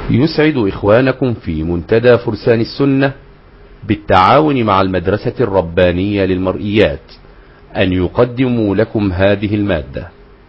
يسعد إخوانكم في منتدى فرسان السنة بالتعاون مع المدرسة الربانية للمرئيات أن يقدموا لكم هذه المادة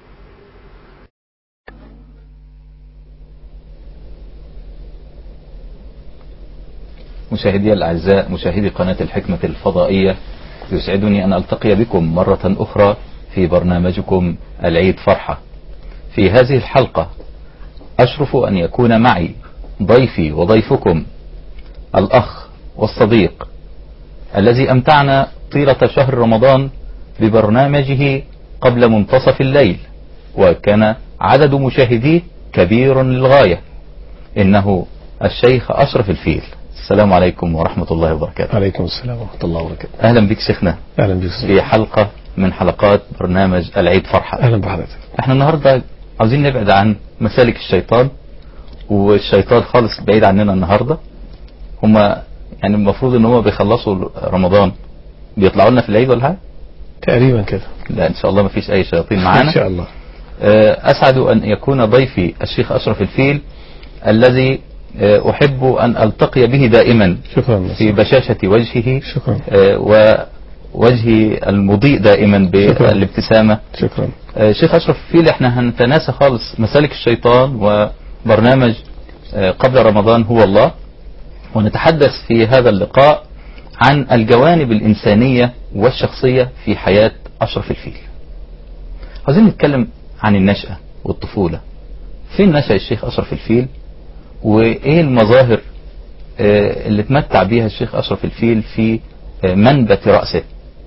مشاهدي الأعزاء مشاهدي قناة الحكمة الفضائية يسعدني أن ألتقي بكم مرة أخرى في برنامجكم العيد فرحة في هذه الحلقة أشرف أن يكون معي ضيفي وضيفكم الأخ والصديق الذي أمتعنا طيلة شهر رمضان ببرنامجه قبل منتصف الليل وكان عدد مشاهديه كبير للغاية إنه الشيخ أشرف الفيل السلام عليكم ورحمة الله وبركاته عليكم السلام ورحمة الله وبركاته أهلا بك شيخنا أهلا بك في حلقة من حلقات برنامج العيد فرحة أهلا بحضرتك احنا النهاردة عاوزين نبعد عن مسالك الشيطان والشيطان خالص بعيد عننا النهاردة هما يعني المفروض ان هما بيخلصوا رمضان بيطلعوا لنا في العيد ولا حاجة تقريبا كده لا ان شاء الله ما فيش اي شياطين معانا إن شاء الله اسعد ان يكون ضيفي الشيخ اشرف الفيل الذي احب ان التقي به دائما شكرا في بشاشة وجهه شكرا ووجهه المضيء دائما بالابتسامة شكرا شيخ أشرف فيل احنا هنتناسى خالص مسالك الشيطان وبرنامج قبل رمضان هو الله ونتحدث في هذا اللقاء عن الجوانب الإنسانية والشخصية في حياة أشرف الفيل عايزين نتكلم عن النشأة والطفولة فين نشأ الشيخ أشرف الفيل وإيه المظاهر اللي تمتع بيها الشيخ أشرف الفيل في منبت رأسه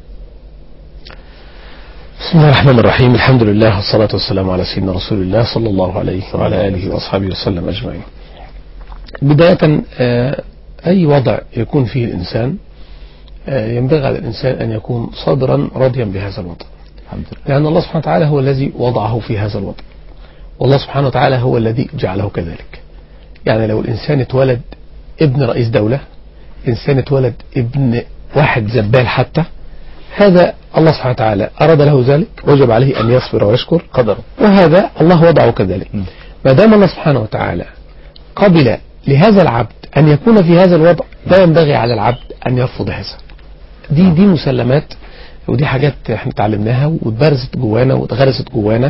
بسم الله الرحمن الرحيم الحمد لله والصلاة والسلام على سيدنا رسول الله صلى الله عليه وعلى آله وأصحابه وسلم أجمعين بداية أي وضع يكون فيه الإنسان ينبغي على الإنسان أن يكون صابرا راضيا بهذا الوضع الحمد لله لأن الله سبحانه وتعالى هو الذي وضعه في هذا الوضع والله سبحانه وتعالى هو الذي جعله كذلك يعني لو الإنسان اتولد ابن رئيس دولة إنسان اتولد ابن واحد زبال حتى هذا الله سبحانه وتعالى أراد له ذلك وجب عليه أن يصبر ويشكر قدر وهذا الله وضعه كذلك ما دام الله سبحانه وتعالى قبل لهذا العبد أن يكون في هذا الوضع لا ينبغي على العبد أن يرفض هذا دي دي مسلمات ودي حاجات احنا اتعلمناها واتبرزت جوانا واتغرست جوانا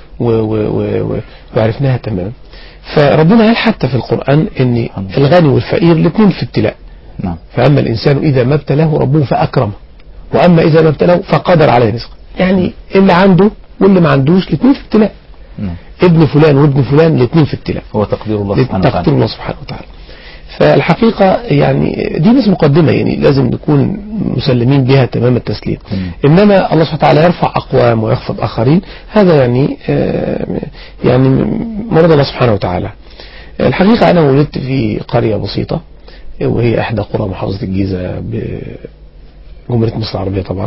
وعرفناها تماما فربنا قال حتى في القرآن ان الغني والفقير الاثنين في ابتلاء نعم فأما الإنسان إذا ما ابتلاه ربه فأكرمه وأما إذا ما ابتلاه فقدر عليه رزقه يعني اللي عنده واللي ما عندوش الاثنين في ابتلاء نعم ابن فلان وابن فلان الاثنين في ابتلاء هو تقدير الله سبحانه تقدير وتعالى الله سبحانه وتعالى فالحقيقة يعني دي بس مقدمة يعني لازم نكون مسلمين بها تمام التسليم مم. إنما الله سبحانه وتعالى يرفع أقوام ويخفض آخرين هذا يعني آه، يعني مرض الله سبحانه وتعالى الحقيقة أنا ولدت في قرية بسيطة وهي إحدى قرى محافظة الجيزة بجمهورية مصر العربية طبعا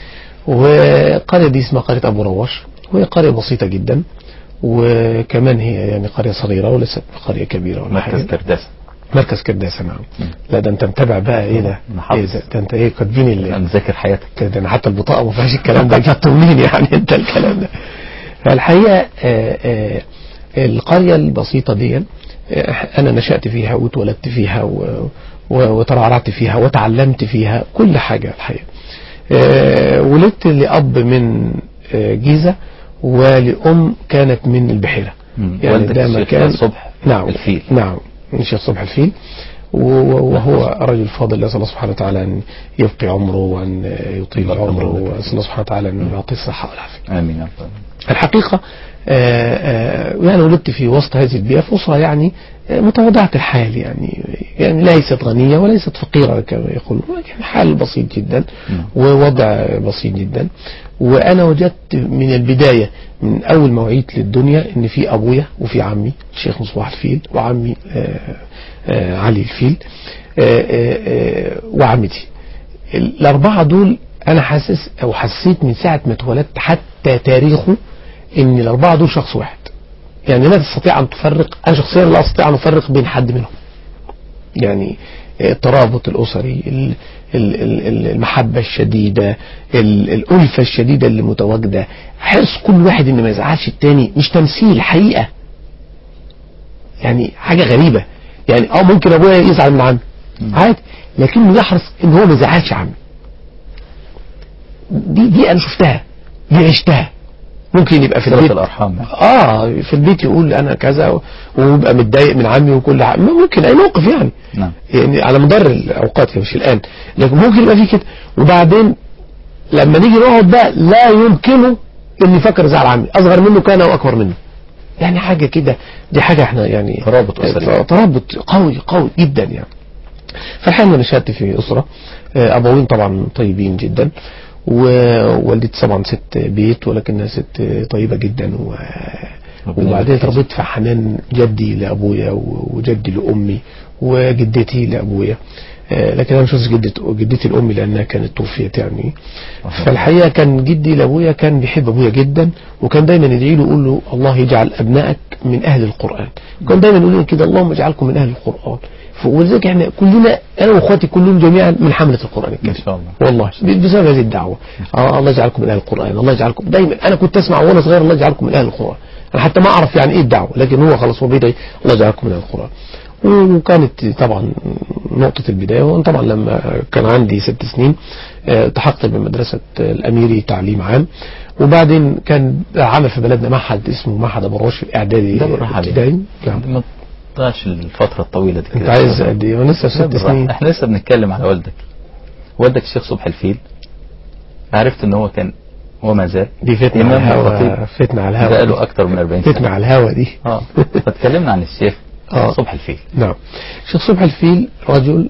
والقرية دي اسمها قرية أبو رواش وهي قرية بسيطة جدا وكمان هي يعني قرية صغيرة وليست قرية كبيرة ولا مركز حاجة كرداسة مركز كرداسة نعم لا ده انت متابع بقى ايه ده أنا حافظ. ايه ده, ده انت ايه كاتبين أنا اللي مذاكر حياتك ده انا حتى البطاقة ما فيهاش الكلام ده جبته منين يعني انت الكلام ده فالحقيقة آه، آه، القرية البسيطة دي آه، انا نشأت فيها واتولدت فيها و- و- وترعرعت فيها وتعلمت فيها كل حاجة الحقيقة آه، ولدت لأب من آه، جيزة ولأم كانت من البحيرة مم. يعني والدك ده الشيخ مكان صبح نعم الفيل. نعم الشيخ صبح الفيل و- وهو رجل فاضل نسأل الله سبحانه وتعالى أن يبقي عمره وأن يطيل بارك الله عمره لك. وأسأل الله سبحانه وتعالى أن يعطيه الصحة والعافية آمين يا رب الحقيقة آه، آه، يعني ولدت في وسط هذه البيئة في أسرة يعني آه، متواضعة الحال يعني يعني ليست غنية وليست فقيرة كما يقولون يعني حال بسيط جدا نعم. ووضع بسيط جدا وأنا وجدت من البداية من أول ما وعيت للدنيا إن في أبويا وفي عمي الشيخ مصباح الفيل وعمي آه، آه، علي الفيل آه، آه، آه، وعمتي الأربعة دول أنا حاسس أو حسيت من ساعة ما اتولدت حتى تاريخه إن الأربعة دول شخص واحد يعني لا تستطيع أن تفرق أنا شخصيا لا أستطيع أن أفرق بين حد منهم يعني الترابط الأسري ال- ال- ال- ال- المحبة الشديدة ال- الألفة الشديدة اللي متواجدة حرص كل واحد إن ما يزعلش التاني مش تمثيل حقيقة يعني حاجة غريبة يعني اه ممكن ابويا يزعل من عمي عادي لكنه يحرص ان هو ما يزعلش عمي دي دي انا شفتها دي عشتها ممكن يبقى في صلة البيت الارحام اه في البيت يقول انا كذا ويبقى متضايق من عمي وكل حاجه ممكن اي موقف يعني نعم يعني على مدار الاوقات يعني مش الان لكن ممكن يبقى في كده وبعدين لما نيجي نقعد بقى لا يمكنه ان يفكر زعل عمي اصغر منه كان او اكبر منه يعني حاجه كده دي حاجه احنا يعني ترابط أسري. ترابط قوي قوي جدا يعني فالحقيقه انا نشأت في اسره آه، ابوين طبعا طيبين جدا ووالدتي طبعا ست بيت ولكنها ست طيبه جدا و ربنا وبعدين يبارك فيك. اتربيت في حنان جدي لابويا و- وجدي لامي وجدتي لابويا آه، لكن انا مش قصدي جدة جدتي لامي لانها كانت توفيت يعني فالحقيقه كان جدي لابويا كان بيحب ابويا جدا وكان دايما يدعي له يقول له الله يجعل ابنائك من اهل القران كان دايما يقول لنا كده اللهم اجعلكم من اهل القران ف- ولذلك احنا كلنا انا واخواتي كلهم جميعا من حمله القران الكريم ما شاء الله والله ب- بسبب هذه الدعوة آه الله يجعلكم من أهل القرآن الله يجعلكم دايما أنا كنت أسمع وأنا صغير الله يجعلكم من أهل القرآن أنا حتى ما أعرف يعني إيه الدعوة لكن هو خلاص هو بيدعي الله يجعلكم من أهل القرآن وكانت طبعا نقطة البداية وأنا طبعا لما كان عندي ست سنين آه، التحقت بمدرسة الأميري تعليم عام وبعدين كان عمل في بلدنا معهد اسمه معهد أبو الرش في الإعدادي ده بالراحة عليك. ابتدائي نعم ما تضيعش الفترة الطويلة دي أنت كده. عايز قد إيه؟ وأنا لسه في لا ست بالراحة. سنين احنا لسه بنتكلم على والدك والدك الشيخ صبحي الفيل عرفت ان هو كان هو ما زال دي فتنة على إمام الهوا وخطيب. فتنة على الهوا بقاله اكتر من 40 سنة فتنة على الهوا دي اه فتكلمنا عن الشيخ آه. صبحي الفيل نعم الشيخ صبحي الفيل رجل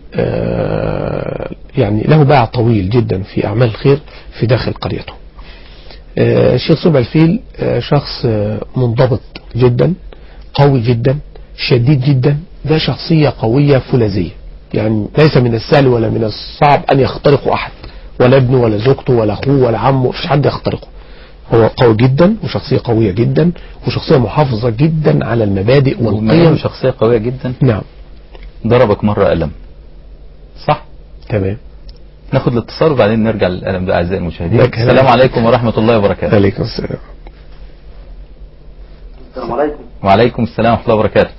آه، يعني له باع طويل جدا في أعمال الخير في داخل قريته آه، الشيخ صبحي الفيل آه، شخص آه، منضبط جدا قوي جدا شديد جدا ده شخصية قوية فولاذية يعني ليس من السهل ولا من الصعب أن يخترقه أحد ولا ابنه ولا زوجته ولا أخوه ولا عمه مفيش حد يخترقه هو قوي جدا وشخصية قوية جدا وشخصية محافظة جدا على المبادئ ومعين والقيم شخصية قوية جدا نعم ضربك مرة قلم صح تمام ناخد الاتصال وبعدين نرجع للقلم ده اعزائي المشاهدين ده كلام. السلام عليكم ورحمة الله وبركاته عليكم السلام السلام عليكم وعليكم السلام ورحمة الله وبركاته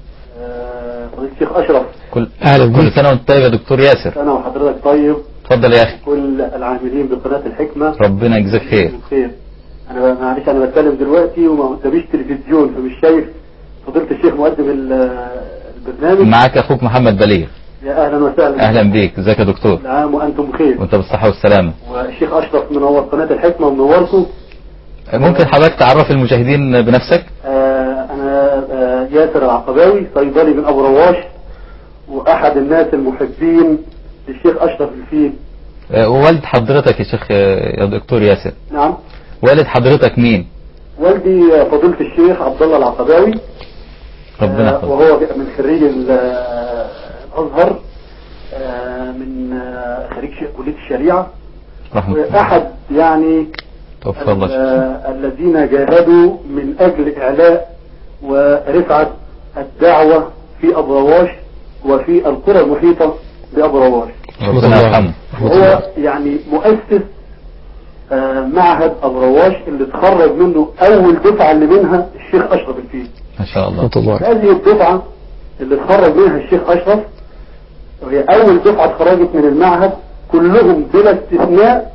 آه، فضيلة الشيخ أشرف كل أهلا كل بك سنة وانت طيب يا دكتور ياسر أنا وحضرتك طيب اتفضل يا اخي كل العاملين بقناة الحكمة ربنا يجزاك خير خير أنا ب- معلش أنا بتكلم دلوقتي وما قداميش تلفزيون فمش شايف فضيلة الشيخ مقدم ال- البرنامج معاك اخوك محمد بليغ يا أهلا وسهلا اهلا بيك ازيك يا دكتور كل عام وأنتم بخير وانت بالصحة والسلامة والشيخ أشرف منور قناة الحكمة ومنوركم ممكن حضرتك تعرف المشاهدين بنفسك آه، أنا آه، ياسر العقباوي صيدلي من أبو رواش وأحد الناس المحبين للشيخ أشرف الفيل آه، ووالد حضرتك يا شيخ آه، يا دكتور ياسر نعم والد حضرتك مين والدي آه، فضيلة الشيخ عبد الله العقباوي ربنا آه، يحفظك وهو من خريج ال- آه، الأزهر آه، من آه، خريج ش- كلية الشريعة رحمة الله وأحد يعني توفى الله ال- شيخ. آه، الذين جاهدوا من أجل إعلاء ورفعة الدعوة في أبو رواش وفي القرى المحيطة بأبو رواش رحمة ربنا الله. يرحمه رحمة الله. وهو يعني مؤسس آه، معهد أبو رواش اللي اتخرج منه أول دفعة اللي منها الشيخ أشرف الفيل ما شاء الله رحمة الله هذه الدفعة اللي اتخرج منها الشيخ أشرف وهي أول دفعة اتخرجت من المعهد كلهم بلا استثناء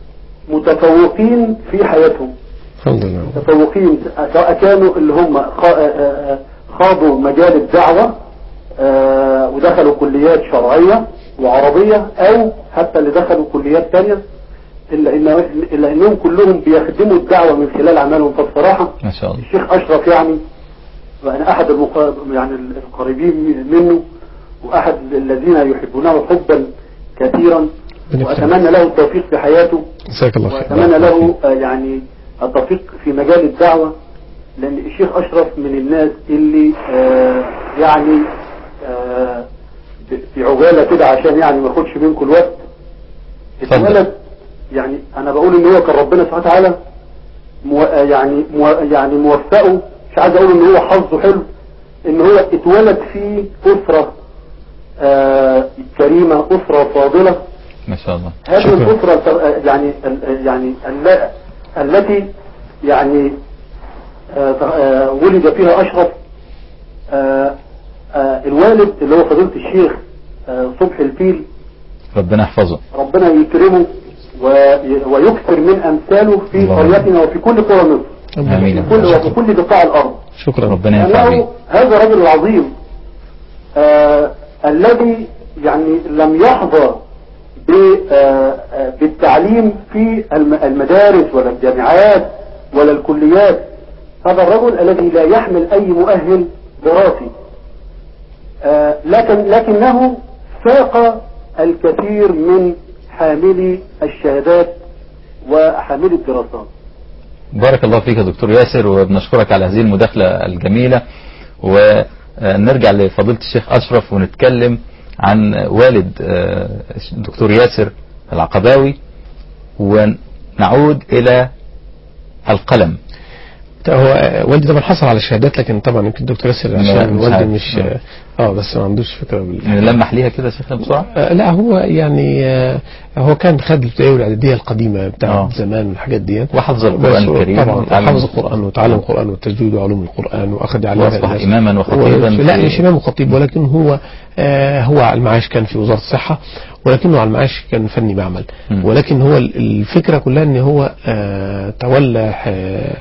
متفوقين في حياتهم الحمد لله متفوقين سواء كانوا اللي هم خا- آه، آه، خاضوا مجال الدعوة آه، ودخلوا كليات شرعية وعربية أو حتى اللي دخلوا كليات تانية إلا, إن إلا إنهم كلهم بيخدموا الدعوة من خلال أعمالهم فبصراحة ما شاء الله الشيخ أشرف يعني وأنا أحد المقا... يعني القريبين منه وأحد الذين يحبونه حبا كثيرا ربنا وأتمنى له التوفيق في حياته جزاك الله خير وأتمنى له آه، يعني التوفيق في مجال الدعوة لأن الشيخ أشرف من الناس اللي آه، يعني آه، ب- في عجالة كده عشان يعني ما اخدش منكم الوقت اتفضل. اتولد يعني أنا بقول إن هو كان ربنا سبحانه وتعالى مو آه، يعني مو يعني موفقه مش عايز أقول إن هو حظه حلو إن هو اتولد في أسرة آه، كريمة أسرة فاضلة ما شاء الله هذه شكرا. الأسرة ت- يعني ال- يعني ال- التي يعني آه، آه، ولد فيها أشرف آه، آه، الوالد اللي هو فضيلة الشيخ آه، صبحي الفيل ربنا يحفظه ربنا يكرمه وي- ويكثر من أمثاله في الله. قريتنا وفي كل قرى مصر آمين. وفي كل وفي كل بقاع الأرض شكرا ربنا ينفع لأنه بيه هذا الرجل العظيم آه الذي يعني لم يحظى ب- آه، آه، بالتعليم في الم- المدارس ولا الجامعات ولا الكليات هذا الرجل الذي لا يحمل أي مؤهل دراسي آه، لكن لكنه ساق الكثير من حاملي الشهادات وحاملي الدراسات بارك الله فيك يا دكتور ياسر وبنشكرك على هذه المداخلة الجميلة ونرجع لفضيلة الشيخ أشرف ونتكلم عن والد آه، الدكتور ياسر العقباوي ونعود إلى القلم هو والدي طبعا حصل على الشهادات لكن طبعا يمكن الدكتور ياسر لا، عشان مش والدي عارف. مش آه. اه بس ما عندوش فكره بال... نلمح ليها كده يا شيخنا بسرعة آه، لا هو يعني آه، هو كان خد الابتدائيه والاعداديه القديمه بتاعت آه. زمان والحاجات دي وحفظ القرآن بس هو الكريم طبعا وتعلم- حفظ القران وتعلم القران والتجويد وعلوم القران واخذ على وأصبح إماما وخطيبا لا في- مش امام وخطيب ولكن هو آه هو على المعاش كان في وزاره الصحه ولكنه على المعاش كان فني معمل مم. ولكن هو ال- الفكره كلها ان هو آه تولى آه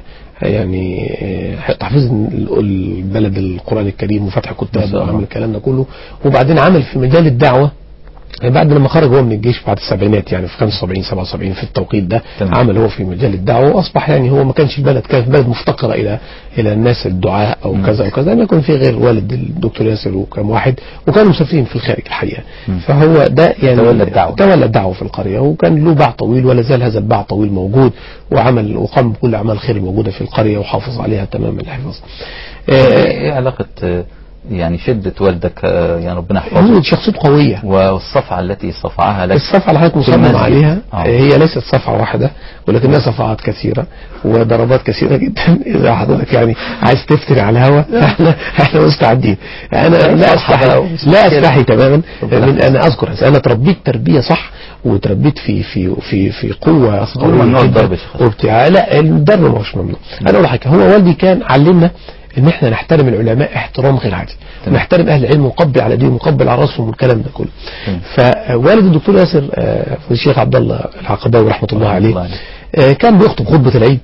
يعني آه، تحفيظ ال- البلد القرآن الكريم وفتح ما كتاب شاء الله. وعمل الكلام ده كله وبعدين عمل في مجال الدعوة يعني بعد لما خرج هو من الجيش بعد السبعينات يعني في 75 77 في التوقيت ده تمام. عمل هو في مجال الدعوه واصبح يعني هو ما كانش البلد كانت بلد مفتقره الى الى الناس الدعاء او مم. كذا وكذا لم يكن في غير والد الدكتور ياسر وكم واحد وكانوا مسافرين في الخارج الحقيقه مم. فهو ده يعني تولى الدعوة. تولى الدعوه في القريه وكان له باع طويل ولا زال هذا الباع طويل موجود وعمل وقام بكل اعمال الخير الموجوده في القريه وحافظ عليها تمام الحفظ آه، ايه علاقة آه، يعني شدة والدك آه، يعني ربنا يحفظه هو شخصيته قويه والصفعة التي صفعها لك الصفعة اللي حضرتك في مصمم المسجد. عليها آه. هي ليست صفعة واحدة ولكنها صفعات كثيرة وضربات كثيرة جدا إذا حضرتك يعني عايز تفتري على الهوا احنا احنا مستعدين أنا لا فرحة أستحي بقى لا أستحي تماما ربنا من أنا أذكر هذا. أنا تربيت تربية صح وتربيت في في في في قوة أصل هو ممنوع الضرب يا شيخ. وابتعاء لا الضرب مش ممنوع أنا أقول لك حاجة هو والدي كان علمنا ان احنا نحترم العلماء احترام غير عادي تمام. نحترم اهل العلم ونقبل على دينهم ونقبل على راسهم والكلام ده كله تمام. فوالد الدكتور ياسر آه، الشيخ عبد الله العقباوي رحمه الله رحمة عليه الله عليه. آه، كان بيخطب خطبه العيد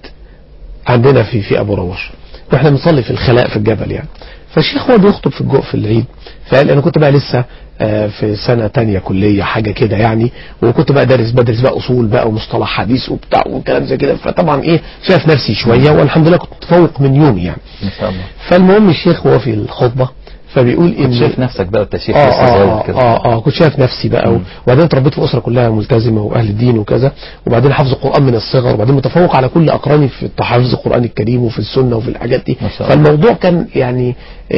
عندنا في في ابو روش واحنا بنصلي في الخلاء في الجبل يعني فالشيخ هو بيخطب في الجو في العيد فقال انا كنت بقى لسه آه، في سنه تانية كليه حاجه كده يعني وكنت بقى دارس بدرس بقى اصول بقى ومصطلح حديث وبتاع وكلام زي كده فطبعا ايه شايف نفسي شويه والحمد لله كنت متفوق من يومي يعني ما شاء الله فالمهم الشيخ وهو في الخطبه فبيقول كنت ان شايف نفسك بقى والتشيخ اه لسه اه صغير اه, كده آه, اه كنت شايف نفسي بقى مم. وبعدين اتربيت في اسره كلها ملتزمه واهل الدين وكذا وبعدين حافظ القران من الصغر وبعدين متفوق على كل اقراني في حفظ القران الكريم وفي السنه وفي الحاجات دي ما شاء الله. فالموضوع كان يعني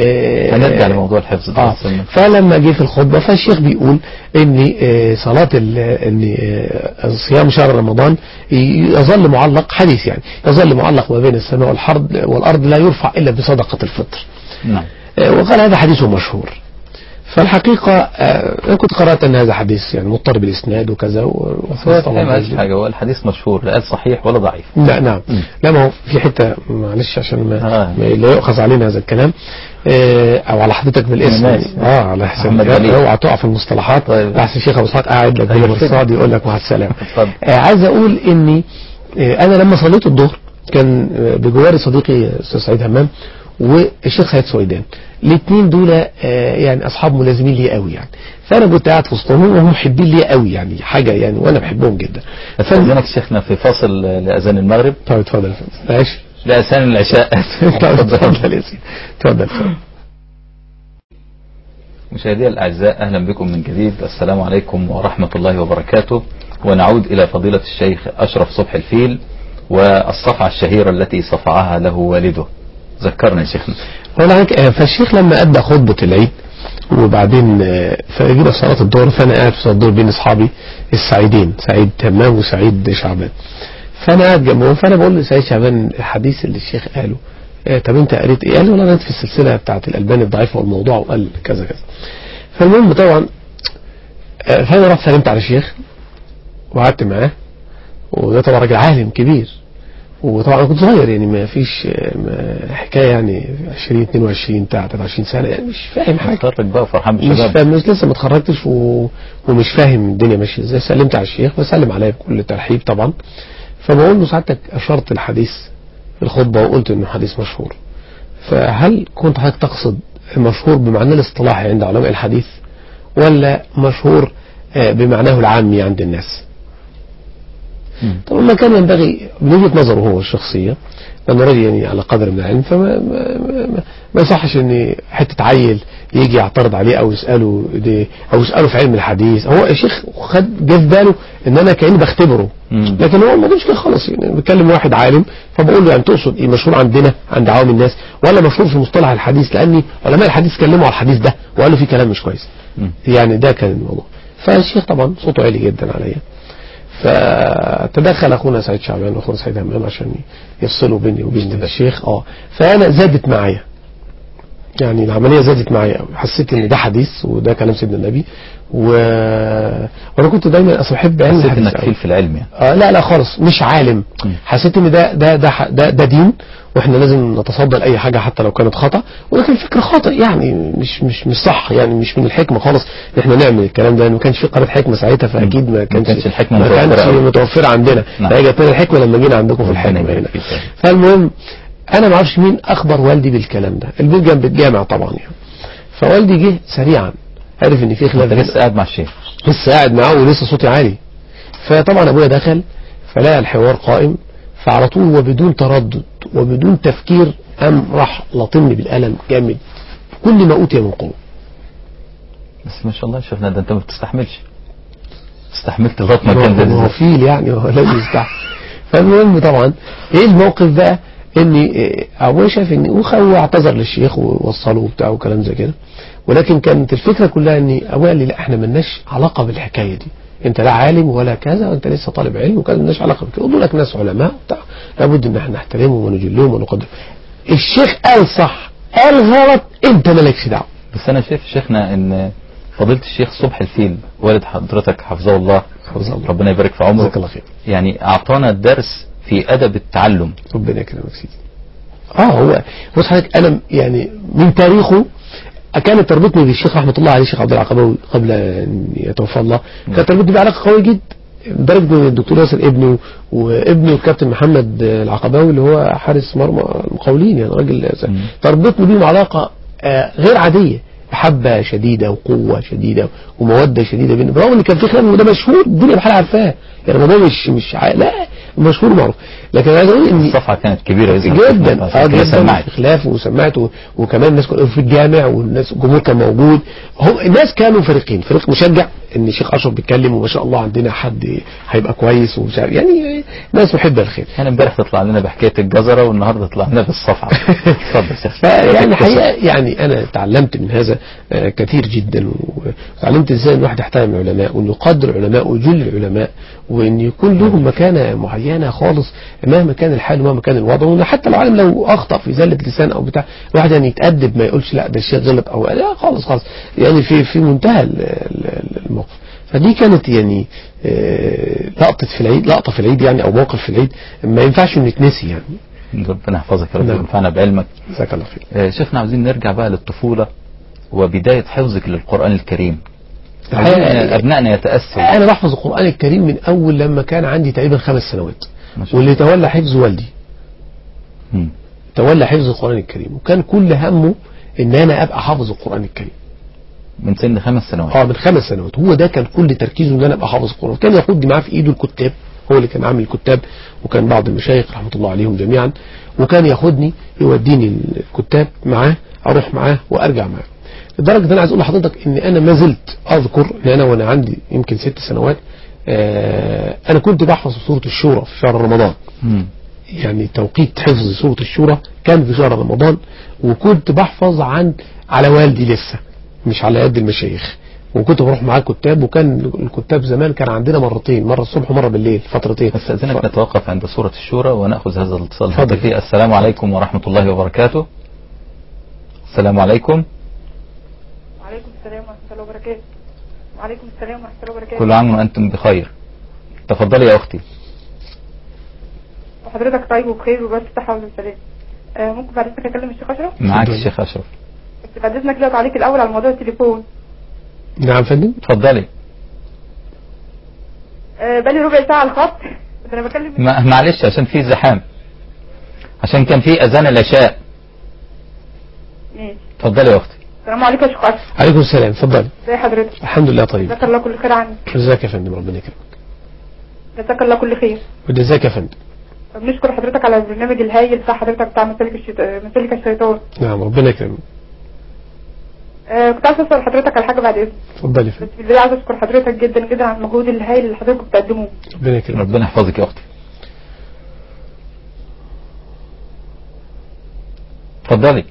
آه هنرجع لموضوع الحفظ ده اه السنة. فلما جه في الخطبه فالشيخ بيقول ان آه صلاه ال- ان آه صيام شهر رمضان ي- يظل معلق حديث يعني يظل معلق ما بين السماء والارض والارض لا يرفع الا بصدقه الفطر نعم آه، وقال هذا حديث مشهور فالحقيقة آه، أنا كنت قرأت أن هذا حديث يعني مضطرب الإسناد وكذا و- هو الحقيقة ما قالش حاجة هو الحديث مشهور لا قال صحيح ولا ضعيف لا نعم مم. لا ما هو في حتة معلش عشان ما, آه. ما لا يؤخذ علينا هذا الكلام آه، أو على حضرتك بالاسم ماشي. اه على حساب محمد وليد. اوعى تقع في المصطلحات طيب. احسن الشيخ ابو اسحاق قاعد لك أيوة. بالمرصاد يقول لك مع السلامه اتفضل. آه، عايز اقول اني آه، انا لما صليت الظهر كان آه، بجواري صديقي استاذ سعيد همام والشيخ سعيد سويدان الاثنين دول آه، يعني اصحاب ملازمين لي قوي يعني فانا كنت قاعد في وسطهم وهم محبين لي قوي يعني حاجه يعني وانا بحبهم جدا استاذنك شيخنا في فاصل لأذان المغرب طيب اتفضل يا فندم ماشي لأذان العشاء طيب اتفضل يا سيدي اتفضل اتفضل مشاهدي الأعزاء أهلا بكم من جديد السلام عليكم ورحمة الله وبركاته ونعود إلى فضيلة الشيخ أشرف صبح الفيل والصفعة الشهيرة التي صفعها له والده ذكرنا يا شيخنا ولا هيك آه، فالشيخ لما ادى خطبه العيد وبعدين آه، فجينا في صلاه الظهر فانا قاعد في صلاه الظهر بين اصحابي السعيدين سعيد تمام وسعيد شعبان فانا قاعد جنبهم فانا بقول لسعيد شعبان الحديث اللي الشيخ قاله آه، طب انت قريت ايه؟ قال لي والله قريت في السلسله بتاعت الالباني الضعيفه والموضوع وقال كذا كذا فالمهم طبعا آه، فانا رحت سلمت على الشيخ وقعدت معاه وده طبعا راجل عالم كبير وطبعا انا كنت صغير يعني ما فيش آه، ما- حكايه يعني 20 22 بتاع 23 سنه يعني مش فاهم حاجه اتخرج بقى وفرحان مش بالشباب فاهم مش لسه ما اتخرجتش و... ومش فاهم الدنيا ماشيه ازاي سلمت على الشيخ فسلم عليا بكل ترحيب طبعا فبقول له سعادتك اشرت الحديث في الخطبه وقلت انه حديث مشهور فهل كنت حضرتك تقصد مشهور بمعناه الاصطلاحي عند علماء الحديث ولا مشهور آه، بمعناه العامي عند الناس مم. طبعا ما كان ينبغي من وجهه نظره هو الشخصيه لانه راجل يعني على قدر من العلم فما ما, ما, ما, ما يصحش ان حته عيل يجي يعترض عليه او يساله دي او يساله في علم الحديث هو الشيخ خد جه في باله ان انا كاني بختبره مم. لكن هو الموضوع مش كده خالص يعني بيتكلم واحد عالم فبقول له يعني تقصد ايه مشهور عندنا عند عوام الناس ولا مشهور في مصطلح الحديث لاني علماء الحديث اتكلموا على الحديث ده وقالوا فيه كلام مش كويس مم. يعني ده كان الموضوع فالشيخ طبعا صوته عالي جدا عليا فتدخل اخونا سعيد شعبان واخونا سعيد همام عشان يفصلوا بيني وبين الشيخ اه فانا زادت معايا يعني العمليه زادت معايا قوي حسيت ان ده حديث وده كلام سيدنا النبي و... وانا كنت دايما اصل بحب علم حسيت الحديث انك قوي. فيل في العلم يعني آه لا لا خالص مش عالم مم. حسيت ان ده ده ده ح- ده, ده دين واحنا لازم نتصدى لاي حاجه حتى لو كانت خطا ولكن الفكر خاطئ يعني مش مش مش صح يعني مش من الحكمه خالص ان احنا نعمل الكلام ده لأن ما كانش في قناه حكمه ساعتها فاكيد ما كانش كانش الحكمة ما متوفرة كانش أوي. متوفره عندنا نعم. فهي جت لنا الحكمه لما جينا عندكم في ربنا الحكمه يبارك هنا فيك. فالمهم انا ما اعرفش مين اخبر والدي بالكلام ده البيت جنب الجامع طبعا يعني فوالدي جه سريعا عرف ان في خلاف انت لسه قاعد مع الشيخ لسه قاعد معاه ولسه صوتي عالي فطبعا ابويا دخل فلقى الحوار قائم فعلى طول وبدون تردد وبدون تفكير قام راح لطمني بالقلم جامد كل ما اوتي من قوه بس ما شاء الله يا شيخنا ده انت ما بتستحملش استحملت لغايه ما كان ما هو ده فيل يعني هو لازم يستحمل فالمهم طبعا ايه الموقف بقى ان إيه، ابويا شاف ان وخ- واعتذر للشيخ ووصله وبتاع وكلام زي كده ولكن كانت الفكره كلها ان ابويا قال لي لا احنا ملناش علاقه بالحكايه دي انت لا عالم ولا كذا وانت لسه طالب علم وكذا ملناش علاقه بكده دول لك ناس علماء وبتاع لابد ان احنا نحترمهم ونجلهم ونقدرهم الشيخ قال صح قال غلط انت مالكش دعوه بس انا شايف شيخنا ان فضيله الشيخ صبح الفيل والد حضرتك حفظه الله حفظه الله. ربنا يبارك في عمره جزاك الله خير يعني اعطانا درس في ادب التعلم ربنا يكرمك سيدي اه هو بص حضرتك انا يعني من تاريخه كانت تربطني بالشيخ رحمه الله عليه الشيخ عبد العقباوي قبل ان يتوفى الله كانت تربطني بعلاقه قويه جدا لدرجه ان الدكتور ياسر ابنه وابنه الكابتن محمد العقباوي اللي هو حارس مرمى المقاولين يعني راجل مم. تربطني بيهم علاقه آه، غير عاديه محبه شديده وقوه شديده وموده شديده بينهم برغم ان كان في خلاف وده مشهور الدنيا بحالها عارفاه يعني الموضوع مش مش ع... لا مشهور ومعروف لكن عايز اقول ان الصفحه كانت كبيره إذن جدا عشان اه كده جدا سمعت في خلاف وسمعت و- وكمان الناس كانوا في الجامع والناس الجمهور كان موجود هم الناس كانوا فريقين فريق مشجع ان الشيخ اشرف بيتكلم وما شاء الله عندنا حد هيبقى كويس ومش عارف يعني ناس محبه الخير كان امبارح تطلع لنا بحكايه الجزره والنهارده طلع لنا بالصفحه اتفضل يا شيخ فيعني الحقيقه يعني انا تعلمت من هذا آه، كثير جدا وتعلمت ازاي ان الواحد يحترم العلماء وانه يقدر العلماء ويجل العلماء وان يكون لهم مكانه معينه خالص مهما كان الحال ومهما كان الوضع وإن حتى لو عالم لو اخطا في زله لسان او بتاع الواحد يعني يتادب ما يقولش لا ده الشيخ غلط او لا خالص خالص يعني في في منتهى ال- ال- الموقف فدي كانت يعني آه، لقطه في العيد لقطه في العيد يعني او موقف في العيد ما ينفعش انه يتنسي يعني ربنا يحفظك يا رب نعم. وينفعنا بعلمك جزاك الله خير آه، شيخنا عاوزين نرجع بقى للطفوله وبدايه حفظك للقران الكريم عاوزين الحقيقة- ابنائنا يتاسوا انا بحفظ القران الكريم من اول لما كان عندي تقريبا خمس سنوات ما شاء واللي تولى حفظ والدي مم. تولى حفظ القران الكريم وكان كل همه ان انا ابقى حافظ القران الكريم من سن خمس سنوات اه من خمس سنوات هو ده كان كل تركيزه ان انا ابقى حافظ القران كان ياخدني معاه في ايده الكتاب هو اللي كان عامل الكتاب وكان بعض المشايخ رحمه الله عليهم جميعا وكان ياخدني يوديني الكتاب معاه اروح معاه وارجع معاه لدرجه ان انا عايز اقول لحضرتك ان انا ما زلت اذكر ان انا وانا عندي يمكن ست سنوات آه انا كنت بحفظ سوره الشورى في شهر رمضان مم. يعني توقيت حفظ سورة الشورى كان في شهر رمضان وكنت بحفظ عن على والدي لسه مش على يد المشايخ وكنت بروح معاه الكتاب وكان الكتاب زمان كان عندنا مرتين مرة الصبح ومرة بالليل فترتين استاذنك ف- نتوقف عند سوره الشورى وناخذ هذا الاتصال اتفضل. الهاتفي السلام عليكم ورحمه الله وبركاته السلام عليكم وعليكم السلام ورحمة الله وبركاته وعليكم السلام ورحمة الله وبركاته كل عام وانتم بخير تفضلي يا اختي وحضرتك طيب وبخير وبس صحة وسلام آه ممكن بعد اذنك اكلم الشيخ اشرف معاك اتفضل. الشيخ اشرف بس بعد اذنك لو تعليق الاول على موضوع التليفون نعم فندم اتفضلي آه بقالي ربع ساعة على الخط بس انا بكلم ما- معلش عشان في زحام عشان كان في اذان العشاء ماشي اتفضلي يا اختي السلام عليكم يا شيخ اشرف عليكم السلام اتفضل ازي حضرتك الحمد لله طيب جزاك الله كل خير عنك جزاك يا فندم ربنا يكرمك جزاك الله كل خير وجزاك يا فندم بنشكر حضرتك على البرنامج الهايل بتاع حضرتك بتاع مسالك الشيط... مسالك الشيطان نعم ربنا يكرمك آه كنت عايز اسال حضرتك على حاجه بعد اذنك اتفضل يا بس فندم في البدايه عايز اشكر حضرتك جدا جدا على المجهود الهايل اللي حضرتك بتقدموه ربنا يكرمك ربنا يحفظك يا اختي اتفضلي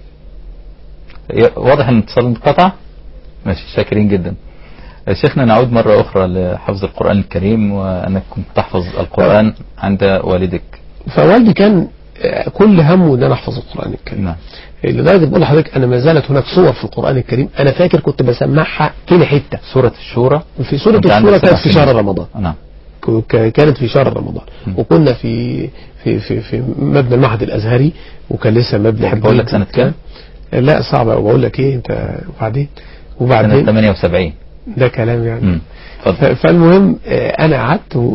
ي- واضح ان اتصال انقطع ماشي شاكرين جدا شيخنا نعود مرة أخرى لحفظ القرآن الكريم وأنك كنت تحفظ القرآن عند والدك فوالدي كان آه، كل همه ان انا احفظ القران الكريم نعم لدرجه بقول لحضرتك انا ما زالت هناك صور في القران الكريم انا فاكر كنت بسمعها كل حته سورة الشورى في سوره وأنت عندك الشورى كانت سبع في سنين. شهر رمضان نعم ك- كانت في شهر رمضان م. وكنا في في في في مبنى المعهد الازهري وكان لسه مبنى تحب أقول لك سنة كام؟ لا صعب أوي بقول لك ايه انت وبعدين سنة وبعدين 78 ده كلام يعني مم. ف- اتفضل فالمهم آه، انا قعدت و...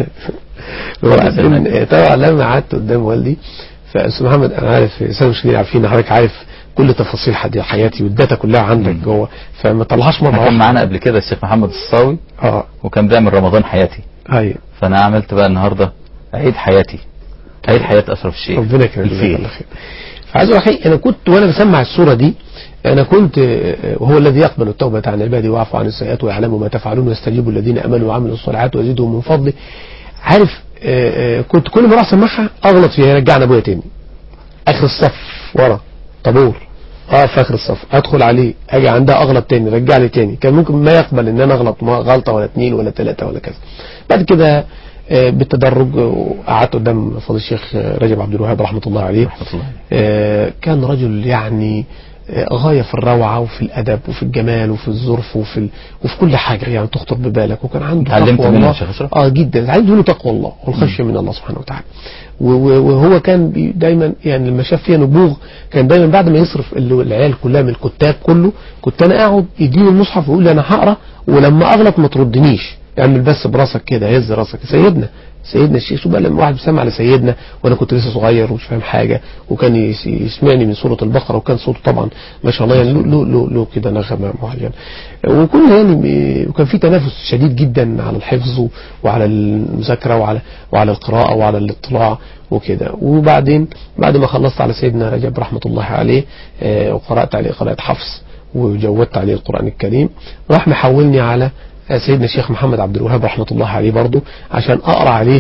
وبعدين آه، طبعا لما قعدت قدام والدي فاستاذ محمد انا عارف سنة مش كتير عارفين حضرتك عارف كل تفاصيل حد- حياتي والداتا كلها عندك مم. جوه فما طلعهاش مره كان واحدة. معانا قبل كده الشيخ محمد الصاوي اه وكان بيعمل رمضان حياتي ايوه فأنا عملت بقى النهاردة عيد حياتي عيد حياة أشرف الشيخ ربنا يكرمك جزاك الفيل الله خير فعايز اقول لك انا كنت وانا بسمع السوره دي انا كنت آه، وهو الذي يقبل التوبه عن عباده ويعفو عن السيئات ويعلم ما تفعلون ويستجيب الذين امنوا وعملوا الصالحات ويزيدهم من فضله عارف آه، آه، كنت كل ما اروح اسمعها اغلط فيها يرجعني ابويا تاني اخر الصف ورا طابور اه في اخر الصف ادخل عليه اجي عندها اغلط تاني رجع لي تاني كان ممكن ما يقبل ان انا اغلط ما- غلطه ولا اتنين ولا تلاته ولا كذا بعد كده آه، بالتدرج آه، قعدت قدام فضل الشيخ آه، رجب عبد الوهاب رحمه الله عليه رحمة الله عليه. آه، كان رجل يعني آه، غاية في الروعة وفي الأدب وفي الجمال وفي الظرف وفي ال... وفي كل حاجة يعني تخطر ببالك وكان عنده اتعلمت تقوى منه الله يا شيخ أشرف؟ اه جدا عايز له تقوى الله والخشية من الله سبحانه وتعالى و- و- وهو كان بي- دايما يعني لما شاف فيها نبوغ كان دايما بعد ما يصرف ال- العيال كلها من الكتاب كله كنت انا اقعد يديني المصحف ويقول لي انا هقرا ولما اغلط ما تردنيش اعمل بس براسك كده هز راسك سيدنا سيدنا الشيخ شو بقى لما واحد بيسمع على سيدنا وانا كنت لسه صغير ومش فاهم حاجه وكان يس- يسمعني من سوره البقره وكان صوته طبعا ما شاء الله يعني له له له, له كده نغمه معينه وكنا يعني ب- وكان في تنافس شديد جدا على الحفظ و- وعلى المذاكره وعلى وعلى القراءه وعلى الاطلاع وكده وبعدين بعد ما خلصت على سيدنا رجب رحمه الله عليه آه، وقرات عليه قراءه حفص وجودت عليه القرآن الكريم راح محولني على سيدنا الشيخ محمد عبد الوهاب رحمة الله عليه برضه عشان أقرأ عليه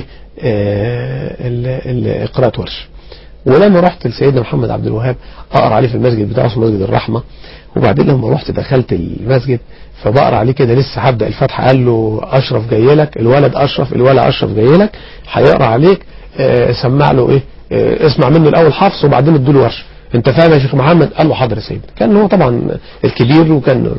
آه، ال- ال- قراءة ورش ولما رحت لسيدنا محمد عبد الوهاب أقرأ عليه في المسجد بتاعه اسمه مسجد الرحمة وبعدين لما رحت دخلت المسجد فبقرأ عليه كده لسه هبدأ الفتحة قال له أشرف جاي لك الولد أشرف الولد أشرف جاي لك هيقرأ عليك آه، سمع له إيه آه، اسمع منه الأول حفص وبعدين اديله ورش انت فاهم يا شيخ محمد قال له حاضر يا سيدي كان هو طبعا الكبير وكان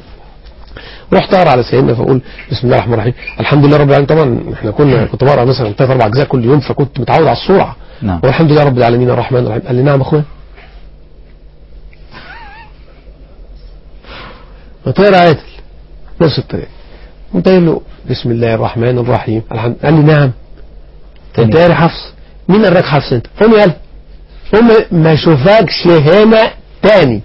رحت اقرا على سيدنا فاقول بسم الله الرحمن الرحيم الحمد لله رب العالمين طبعا احنا كنا كنت بقرا مثلا ثلاث اربع اجزاء كل يوم فكنت متعود على السرعه نعم. والحمد لله رب العالمين الرحمن الرحيم قال لي نعم يا اخويا وطير عادل نفس الطريقه قمت قايل له بسم الله الرحمن الرحيم الحمد قال لي نعم تاني. انت قاري حفص مين قال لك حفص انت قوم يلا قوم ما اشوفكش هنا تاني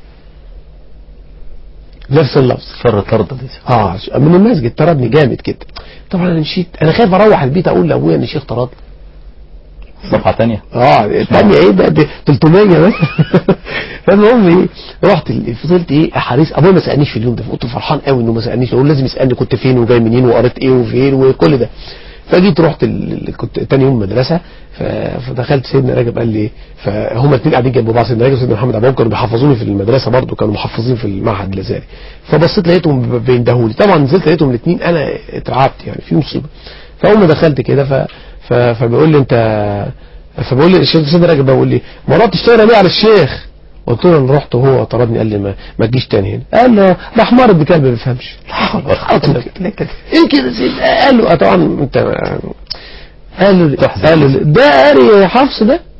نفس اللفظ فر طرد دي اه من المسجد طردني جامد كده طبعا انا مشيت انا خايف اروح البيت اقول لابويا ان الشيخ طردني صفحة تانية اه الثانية ايه ده, ده 300 بس فالمهم ايه رحت ال- فضلت ايه احاريس ابويا ما سالنيش في اليوم ده كنت فرحان قوي انه ما سالنيش اقول لازم يسالني كنت فين وجاي منين وقريت ايه وفين وكل ده فجيت رحت ال... ال- كنت تاني يوم المدرسه ف... فدخلت سيدنا رجب قال لي فهم الاثنين قاعدين جنب بعض سيدنا رجب وسيدنا محمد ابو بكر كانوا بيحفظوني في المدرسه برضه كانوا محفظين في المعهد الازهري فبصيت لقيتهم ب- بيندهوا لي طبعا نزلت لقيتهم الاثنين انا اترعبت يعني في مصيبه فاول ما دخلت كده ف... ف... فبيقول لي انت فبقول لي الشيخ سيدنا رجب بيقول لي مرات تشتغل ليه على الشيخ قلت له انا رحت وهو طردني قال لي ما, ما تجيش تاني هنا قال له ده حمار ابن كلب ما بيفهمش على طول كده. ايه كده يا سيدي قال له آه طبعا انت قال له تحزن. قال له ده قاري حفص ده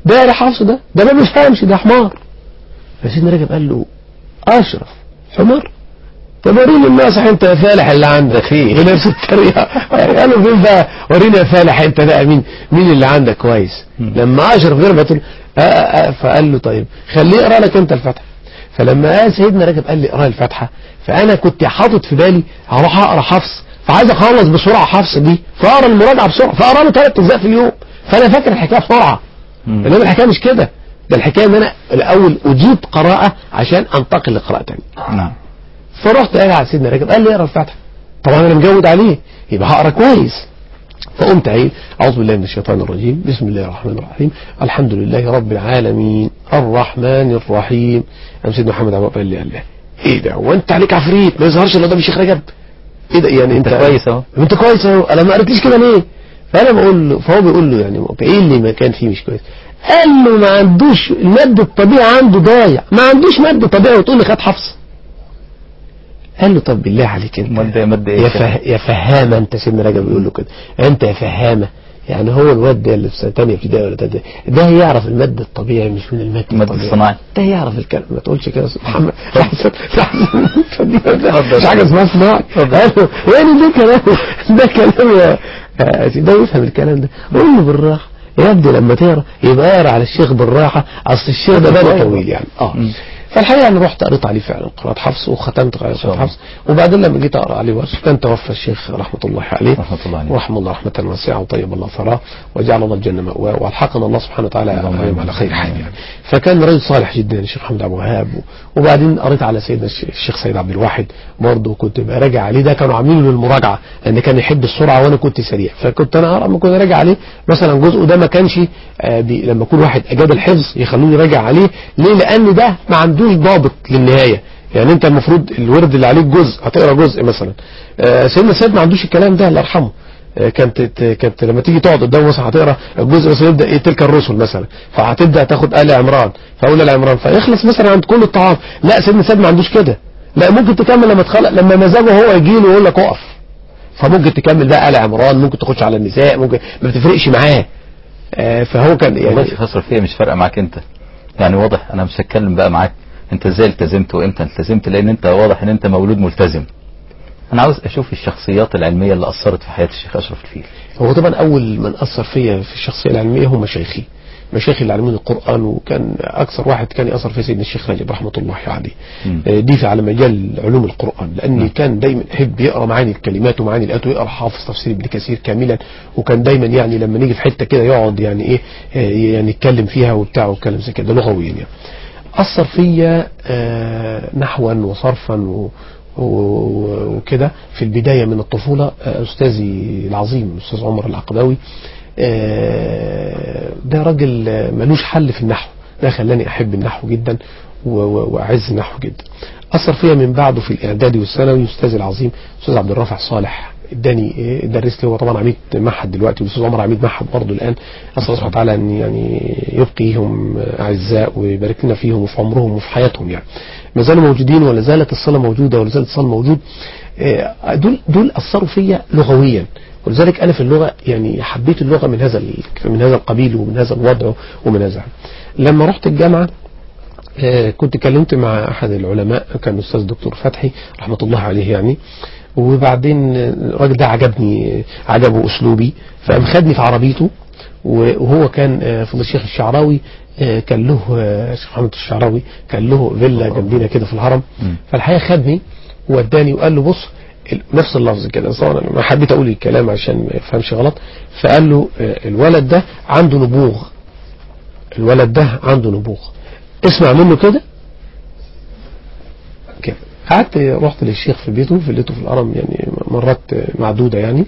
ده يا حفص ده ده ما بيفهمش ده حمار فسيدنا رجب قال له اشرف حمار طب وريني الناصح انت يا فالح اللي عندك فيه بنفس الطريقه قالوا فين بقى وريني يا فالح انت بقى مين مين اللي عندك كويس لما اشرف غير ما تقول آه آه آه فقال له طيب خليه يقرا لك انت الفاتحه فلما قال سيدنا رجب قال لي اقرا الفاتحه فانا كنت حاطط في بالي هروح اقرا حفص فعايز اخلص بسرعه حفص دي فاقرا المراجعه بسرعه فاقرا له ثلاث اجزاء في اليوم فانا فاكر الحكايه بسرعه انما الحكايه مش كده ده الحكايه ان انا الاول اجيد قراءه عشان انتقل لقراءه ثانيه نعم فرحت قايل على سيدنا رجب قال لي اقرا الفاتحه طبعا انا مجود عليه يبقى هقرا كويس فقمت قايل اعوذ بالله من الشيطان الرجيم بسم الله الرحمن الرحيم الحمد لله رب العالمين الرحمن الرحيم قام سيدنا محمد عبد قال لي قال لي ايه ده هو انت عليك عفريت ما يظهرش الا ده الشيخ رجب ايه ده يعني انت انت كويس اهو انت كويس اهو انا ما قريتليش كده ليه فانا بقول له فهو بيقول له يعني ايه اللي ما كان فيه مش كويس قال له ما عندوش المد الطبيعي عنده ضايع ما عندوش مد طبيعي وتقول لي خد حفص قال له طب بالله عليك انت مد مد ايه يا, فه... يا فهامه انت سيدنا رجب بيقول له كده انت يا فهامه يعني هو الواد ده اللي في سنه ثانيه ابتدائي ولا تالتة ده يعرف المد الطبيعي مش من المد المد الطبيعي الصناعي. ده يعرف الكلام ما تقولش كده يا أستاذ محمد لحسن لحسن مش حاجه اسمها صناعي قالوا يعني ده كلام ده كلام يا يا سيدي، ده يفهم الكلام ده قول له بالراحه يا ابني لما تقرا يبقى اقرا على الشيخ بالراحه اصل الشيخ ده باله طويل يعني اه فالحقيقه انا رحت قريت عليه فعلا قراءة حفص وختمت قراءة شاء الله. حفص وبعدين لما جيت اقرا عليه ورش كان توفى الشيخ رحمه الله عليه رحمة الله عليه. ورحمه الله رحمه واسعه وطيب الله ثراه وجعل الله الجنه مأواه والحقنا الله سبحانه وتعالى اللهم عليهم آمين. على خير حال يعني فكان رجل صالح جدا الشيخ محمد ابو وهاب وبعدين قريت على سيدنا الش- الشيخ سيد عبد الواحد برضه كنت براجع عليه ده كانوا عاملين له المراجعه لان كان يحب السرعه وانا كنت سريع فكنت انا اقرا لما كنت راجع عليه مثلا جزء ده ما كانش آه، بي لما يكون واحد اجاد الحفظ يخلوني راجع عليه ليه لان ده ما عندوش ضابط للنهايه يعني انت المفروض الورد اللي عليك جزء هتقرا جزء مثلا آه، سيدنا سيد ما عندوش الكلام ده الله يرحمه آه، كانت كانت لما تيجي تقعد قدامه مثلا هتقرا الجزء مثلا يبدا ايه تلك الرسل مثلا فهتبدا تاخد ال عمران فاقول ال عمران فيخلص مثلا عند كل الطعام لا سيدنا سيد ما عندوش كده لا ممكن تكمل لما تخلق لما مزاجه هو يجي له يقول لك اقف فممكن تكمل بقى ال عمران ممكن تخش على النساء ممكن ما بتفرقش معاه آه، فهو كان والله يعني شيخ اشرف هي مش فارقه معاك انت يعني واضح انا مش هتكلم بقى معاك انت ازاي التزمت وامتى التزمت لان انت واضح ان انت مولود ملتزم انا عاوز اشوف الشخصيات العلميه اللي اثرت في حياه الشيخ اشرف الفيل هو طبعا اول من اثر فيا في الشخصيه العلميه هم مشايخي مشايخي اللي علموني القران وكان اكثر واحد كان ياثر في سيدنا الشيخ رجب رحمه الله عليه مم. آه، دي في على مجال علوم القران لاني كان دايما يحب يقرا معاني الكلمات ومعاني الايات ويقرا حافظ تفسير ابن كثير كاملا وكان دايما يعني لما نيجي في حته كده يقعد يعني ايه آه، يعني يتكلم فيها وبتاع ويتكلم زي كده لغويا يعني اثر فيا آه، نحوا وصرفا و و- وكده في البداية من الطفولة آه، أستاذي العظيم أستاذ عمر العقباوي آه، ده راجل آه، ملوش حل في النحو ده خلاني أحب النحو جدا و- و- وأعز النحو جدا أثر فيا من بعده في الإعدادي والثانوي أستاذي العظيم أستاذ عبد الرافع صالح اداني إيه، درس لي هو طبعا عميد معهد دلوقتي والاستاذ عمر عميد معهد برضه الان اسال الله سبحانه وتعالى ان يعني يبقيهم اعزاء ويبارك لنا فيهم وفي عمرهم وفي حياتهم يعني ما زالوا موجودين ولا زالت الصله موجوده ولا زال الاتصال موجود آه، دول دول اثروا فيا لغويا ولذلك انا في اللغه يعني حبيت اللغه من هذا ال- من هذا القبيل ومن هذا الوضع ومن هذا لما رحت الجامعه آه، كنت كلمت مع احد العلماء كان الاستاذ دكتور فتحي رحمه الله عليه يعني وبعدين آه، الراجل ده عجبني آه، عجبه اسلوبي فقام خدني في عربيته وهو كان آه، فضل الشيخ الشعراوي آه، كان له آه، الشيخ محمد الشعراوي كان له فيلا جنبينا كده في الهرم مم. فالحقيقه خدني ووداني وقال له بص ال- نفس اللفظ كده بس طبعا أنا ما حبيت اقول الكلام عشان ما يفهمش غلط فقال له آه، الولد ده عنده نبوغ الولد ده عنده نبوغ اسمع منه كده كده قعدت رحت للشيخ في بيته في بيته في الهرم يعني مرات معدودة يعني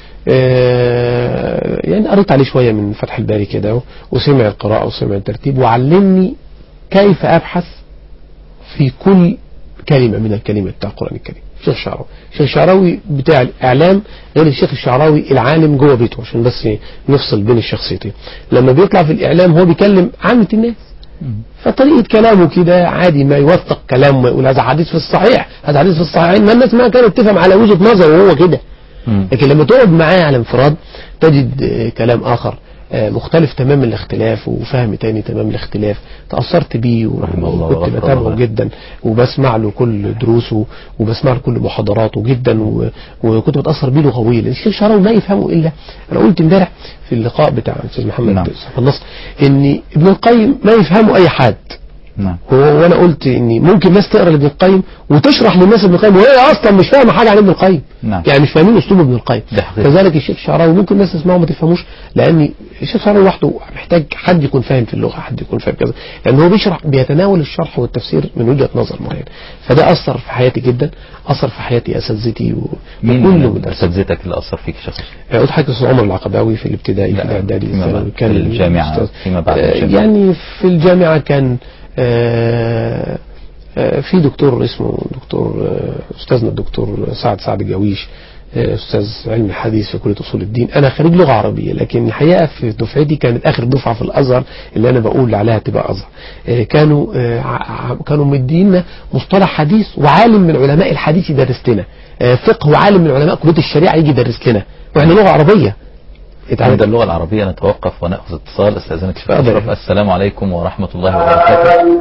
آه، يعني قريت عليه شوية من فتح الباري كده وسمع القراءة وسمع الترتيب وعلمني كيف أبحث في كل كلمة من الكلمة بتاع القرآن الكريم الشيخ الشعراوي الشيخ الشعراوي بتاع الإعلام غير الشيخ الشعراوي العالم جوه بيته عشان بس نفصل بين الشخصيتين لما بيطلع في الإعلام هو بيكلم عامة الناس فطريقة كلامه كده عادي ما يوثق كلام ما يقول هذا حديث في الصحيح هذا حديث في الصحيحين ما الناس ما كانت تفهم على وجهة نظره وهو كده مم. لكن لما تقعد معاه على انفراد تجد آه، كلام آخر آه، مختلف تمام الاختلاف وفهم تاني تمام الاختلاف تأثرت بيه و- رحمه الله وكنت وغفر بتابعه الله. جدا وبسمع له كل دروسه وبسمع له كل محاضراته جدا و- وكنت بتأثر بيه لغويا لأن الشيخ شعراوي ما يفهمه إلا أنا قلت امبارح في اللقاء بتاع الأستاذ محمد نعم. صاحب النصر إن ابن القيم ما يفهمه أي حد نعم و- وانا قلت ان ممكن ناس تقرا لابن القيم وتشرح للناس ابن القيم وهي اصلا مش فاهمه حاجه عن ابن القيم نعم. يعني مش فاهمين اسلوب ابن القيم ده حقيقي. كذلك الشيخ الشعراوي ممكن الناس تسمعه وما تفهموش لان الشيخ الشعراوي لوحده محتاج حد يكون فاهم في اللغه حد يكون فاهم كذا لان هو بيشرح بيتناول الشرح والتفسير من وجهه نظر معينه فده اثر في حياتي جدا اثر في حياتي اساتذتي و- مين وكل من مدرس اساتذتك اللي اثر فيك شخصيا؟ قلت حضرتك الاستاذ عمر العقباوي في الابتدائي لا، في الاعدادي فيما الثانوي بعد، في الجامعة، الأستاذ- فيما بعد آه، الجامعة. يعني في الجامعة كان آه، آه، في دكتور اسمه دكتور آه، استاذنا الدكتور سعد سعد جويش آه، استاذ علم الحديث في كليه اصول الدين انا خريج لغه عربيه لكن الحقيقه في دفعتي كانت اخر دفعه في الازهر اللي انا بقول عليها تبقى ازهر آه، كانوا آه، ع- كانوا مدينا مصطلح حديث وعالم من علماء الحديث يدرس لنا آه، فقه وعالم من علماء كليه الشريعه يجي يدرس لنا واحنا لغه عربيه عند اللغة العربية نتوقف ونأخذ اتصال استاذنك شيخ اتفضل. أشرف السلام عليكم ورحمة الله وبركاته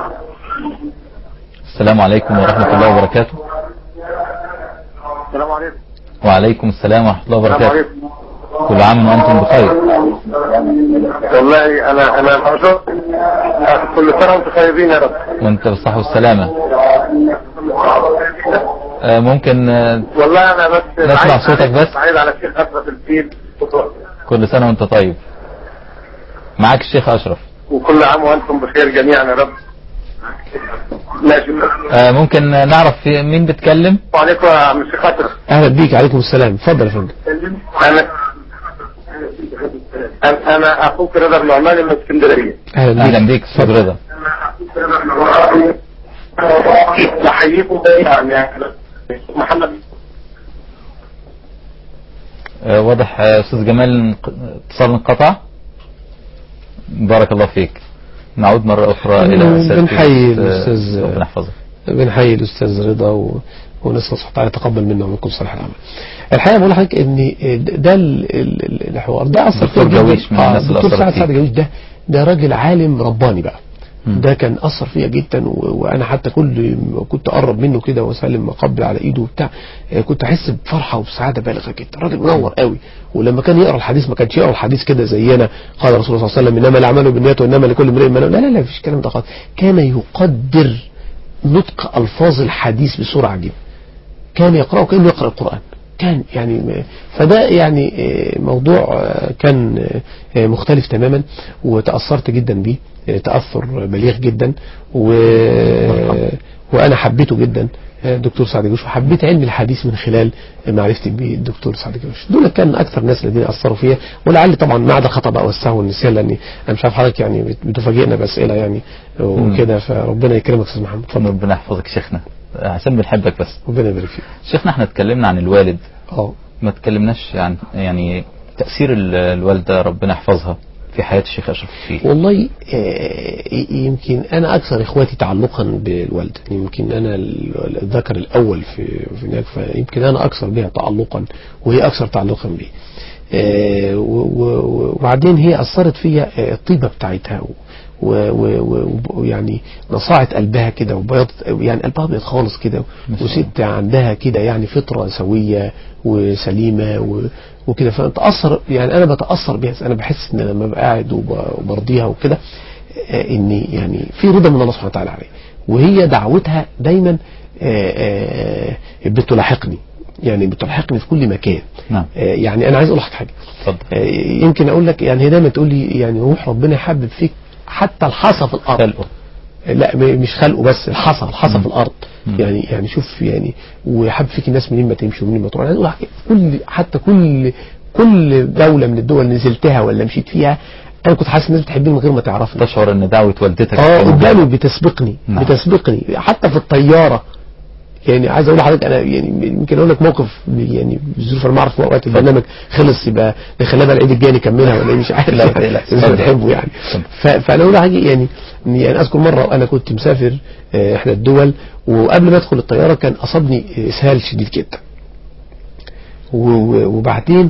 السلام عليكم ورحمة الله وبركاته السلام عليكم وعليكم السلام ورحمة الله السلام وبركاته عليكم كل عام وأنتم بخير والله انا انا مرجو كل سنه وانتم طيبين يا رب وأنت بالصحة والسلامة آه، ممكن آه، والله انا بس نسمع عايز- صوتك بس. عايز على الشيخ اشرف الفيل كل سنة وأنت طيب معاك الشيخ أشرف وكل عام وانتم بخير جميعا يا رب ماشي آه، ممكن آه، نعرف في مين بتكلم وعليكم يا عم الشيخ اشرف اهلا بيك عليكم السلام اتفضل يا فندم انا أنا- انا اخوك رضا بن عمان من اسكندريه اهلا بيك أهلا بيك أستاذ رضا بحييكم يعني محمد آه، واضح آه، أستاذ جمال انق- اتصال انقطع بارك الله فيك نعود مرة أخرى إلى أساتذة، بنحيي آه، الأستاذ- ربنا يحفظك بنحيي الاستاذ رضا و... ونسال الله تعالى يتقبل منا ومنكم صالح العمل. الحقيقه بقول لحضرتك ان ده ال- ال- ال- الحوار ده اثر دكتور فيا جداً. جويش من آه، الناس اللي دكتور أثرت سعد فيك. سعد جويش ده ده راجل عالم رباني بقى مم. ده كان اثر فيا جدا و... وانا حتى كل ما كنت اقرب منه كده واسلم اقبل على ايده وبتاع آه، كنت احس بفرحه وبسعاده بالغه جدا راجل منور قوي ولما كان يقرا الحديث ما كانش يقرا الحديث كده زينا قال الرسول صلى الله عليه وسلم انما الاعمال بالنيات وانما لكل امرئ ما نوى. لا لا لا مفيش الكلام ده خالص كان يقدر نطق الفاظ الحديث بسرعه جدا كان يقرأه كأنه يقرأ القرآن كان يعني فده يعني آه، موضوع آه، كان آه، مختلف تماما وتأثرت جدا بيه آه، تأثر بليغ جدا و... وأنا حبيته جدا آه، دكتور سعد جوش وحبيت علم الحديث من خلال معرفتي بالدكتور سعد جوش دول كان أكثر الناس الذين أثروا فيا ولعل طبعا ما عدا خطأ بقى والسهو والنسيان لأني أنا مش عارف حضرتك يعني بت- بتفاجئنا بأسئلة يعني وكده فربنا يكرمك يا أستاذ محمد اتفضل ربنا يحفظك شيخنا عشان بنحبك بس ربنا يبارك فيك شيخنا احنا اتكلمنا عن الوالد اه ما اتكلمناش عن يعني تأثير ال- الوالدة ربنا يحفظها في حياة الشيخ أشرف فيه والله آه، يمكن انا اكثر اخواتي تعلقا بالوالده يمكن انا ال- الذكر الاول في في هناك فيمكن انا اكثر بها تعلقا وهي اكثر تعلقا بي آه، و- و- وبعدين هي اثرت فيا آه، الطيبه بتاعتها و- و- و- و- ويعني نصاعة قلبها كده وبيض يعني قلبها ابيض خالص كده ما شاء الله. وست عندها كده يعني فطرة سوية وسليمة و- وكده فأتأثر يعني أنا بتأثر بيها أنا بحس إن لما ببقى قاعد وب- وبرضيها وكده آه، إني يعني في رضا من الله سبحانه وتعالى عليه وهي دعوتها دايما آه، آه، بتلاحقني يعني بتلحقني في كل مكان نعم آه، يعني أنا عايز أقول لك حاجة اتفضل آه، يمكن أقول لك يعني هي دايما تقول لي يعني روح ربنا يحبب فيك حتى الحصى في الأرض خلقه لا م- مش خلقه بس الحصى الحصى مم. في الارض مم. يعني يعني شوف يعني وحب فيك الناس منين ما تمشي ومنين ما تروح أنا أقول لك كل حتى كل كل دوله من الدول نزلتها ولا مشيت فيها انا كنت حاسس الناس بتحبني من غير ما تعرفني تشعر ان دعوة والدتك اه كانت قدامي بتسبقني نعم. بتسبقني حتى في الطياره يعني عايز اقول لحضرتك انا يعني يمكن اقول لك موقف يعني بظروف انا ما اعرف وقت البرنامج خلص يبقى نخليها بقى العيد الجاي نكملها ولا إيه مش عارف لا، ما يعني تقلقش. الناس اتفضل. بتحبه يعني اتفضل. ف- فانا اقول حاجه يعني يعني اذكر مره انا كنت مسافر آه، احدى الدول وقبل ما ادخل الطياره كان اصابني اسهال شديد جدا و- و- وبعدين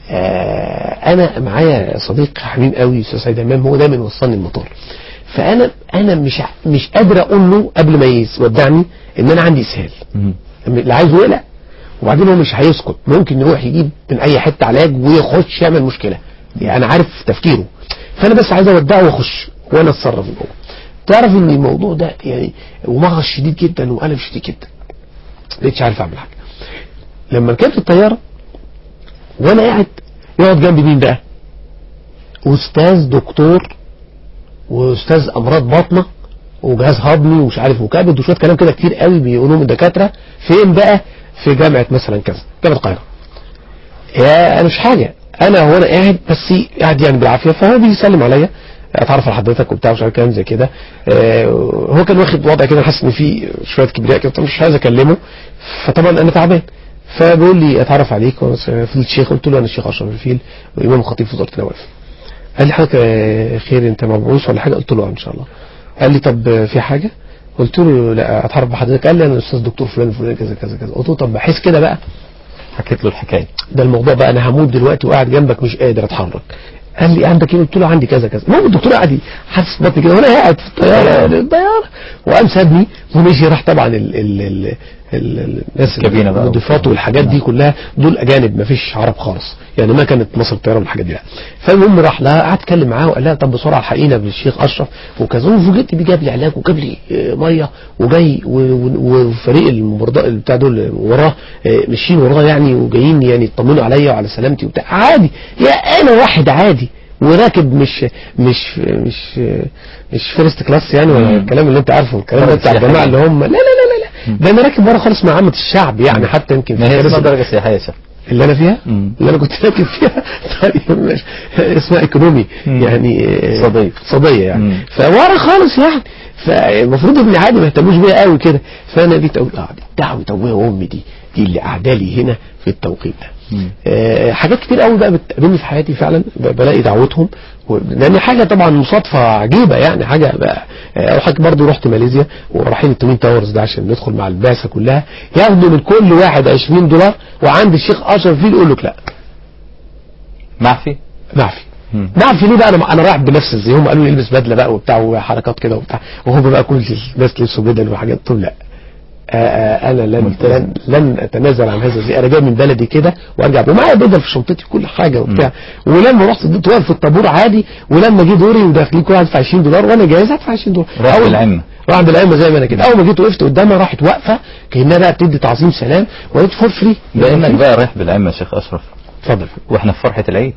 آه انا معايا صديق حبيب قوي استاذ سيد امام هو دايما يوصلني المطار فانا انا مش ع- مش قادر اقول له قبل ما يودعني ان انا عندي اسهال مم. اللي عايزه يقلق وبعدين هو مش هيسكت ممكن يروح يجيب من اي حته علاج ويخش يعمل مشكله يعني انا عارف تفكيره فانا بس عايز اودعه واخش وانا اتصرف جوه تعرف ان الموضوع ده يعني ومغص شديد جدا وقلب شديد جدا مبقتش عارف اعمل حاجه لما ركبت الطياره وانا قاعد يقعد جنبي مين بقى استاذ دكتور واستاذ امراض باطنه وجهاز هضمي ومش عارف وكبد وشويه كلام كده كتير قوي بيقولوهم الدكاتره فين بقى في جامعه مثلا كذا جامعه القاهره يا انا مش حاجه انا هو انا قاعد بس قاعد يعني بالعافيه فهو بيسلم عليا اتعرف على حضرتك وبتاع مش عارف كلام زي كده آه، هو كان واخد وضع كده حاسس ان في شويه كبرياء كده طب مش عايز اكلمه فطبعا انا تعبان فبيقول لي اتعرف عليك وانا فضلت الشيخ قلت له انا الشيخ اشرف الفيل وامام خطيب في وزاره الاوقاف قال لي حضرتك آه، خير انت مبعوث ولا حاجه قلت له آه ان شاء الله قال لي طب آه، في حاجه قلت له لا اتعرف بحضرتك قال لي انا الاستاذ دكتور فلان فلان كذا كذا كذا قلت له طب بحس كده بقى حكيت له الحكايه ده الموضوع بقى انا هموت دلوقتي وقاعد جنبك مش قادر اتحرك قال لي عندك ايه قلت له عندي كذا كذا المهم الدكتور قاعد ي- حاسس بطني كده وانا قاعد في الطياره الطياره وقام سابني ومشي راح طبعا ال ال ال ال ال الناس الكابينة بقى. المضيفات والحاجات دي كلها دول اجانب ما فيش عرب خالص يعني ما كانت مصر الطياره والحاجات دي لا فالمهم راح لها قعد اتكلم معاه وقال لها طب بسرعه الحقينا بالشيخ اشرف وكذا وفوجئت بيه جاب لي علاج وجاب لي آه، ميه وجاي و- و- وفريق الممرضاء بتاع دول وراه آه، ماشيين وراه يعني وجايين يعني يطمنوا عليا وعلى سلامتي وبتاع عادي يا انا واحد عادي وراكب مش مش مش مش فيرست كلاس يعني ولا مم. الكلام اللي انت عارفه الكلام ده درجة بتاع الجماعه سياحية. اللي هم لا لا لا لا لا ده انا راكب ورا خالص مع عامه الشعب يعني حتى يمكن ما هي فيرست- اسمها درجه سياحيه يا شيخ اللي انا فيها مم. اللي انا كنت راكب فيها طيب مش اسمها ايكونومي مم. يعني آه، صديق. صديه يعني مم. فورا خالص يعني فالمفروض ابني عادي ما يهتموش بيا قوي كده فانا جيت اقول اه دي دعوه ابويا وامي دي دي اللي قاعده لي هنا في التوقيت ده مم. آه، حاجات كتير قوي بقى بتقابلني في حياتي فعلا ب- بلاقي دعوتهم و- لان حاجه طبعا مصادفه عجيبه يعني حاجه بقى آه، او حاجه برضه رحت ماليزيا ورايحين التوين تاورز ده عشان ندخل مع البعثه كلها ياخدوا من كل واحد 20 دولار وعند الشيخ اشرف فيه يقول لك لا معفي معفي مم. معفي ليه بقى انا انا رايح بنفس زي هم قالوا لي البس بدله بقى وبتاع وحركات كده وبتاع وهم بقى كل الناس لبسوا بدل وحاجات قلت لهم لا آه، آه، انا لن ملتزم. لن, لن اتنازل عن هذا الشيء انا جاي من بلدي كده وارجع ومعايا بدل في شنطتي كل حاجه وبتاع ولما رحت اديت واقف في الطابور عادي ولما جه دوري وداخلين كل واحد في 20 دولار وانا جايز ادفع 20 دولار راح أول- بالعمة. راح بالعمه زي ما انا كده اول ما جيت وقفت قدامها راحت واقفه كانها بقى بتدي تعظيم سلام وقلت فور فري بانك بقى رايح بالعمه يا شيخ اشرف اتفضل واحنا في فرحه العيد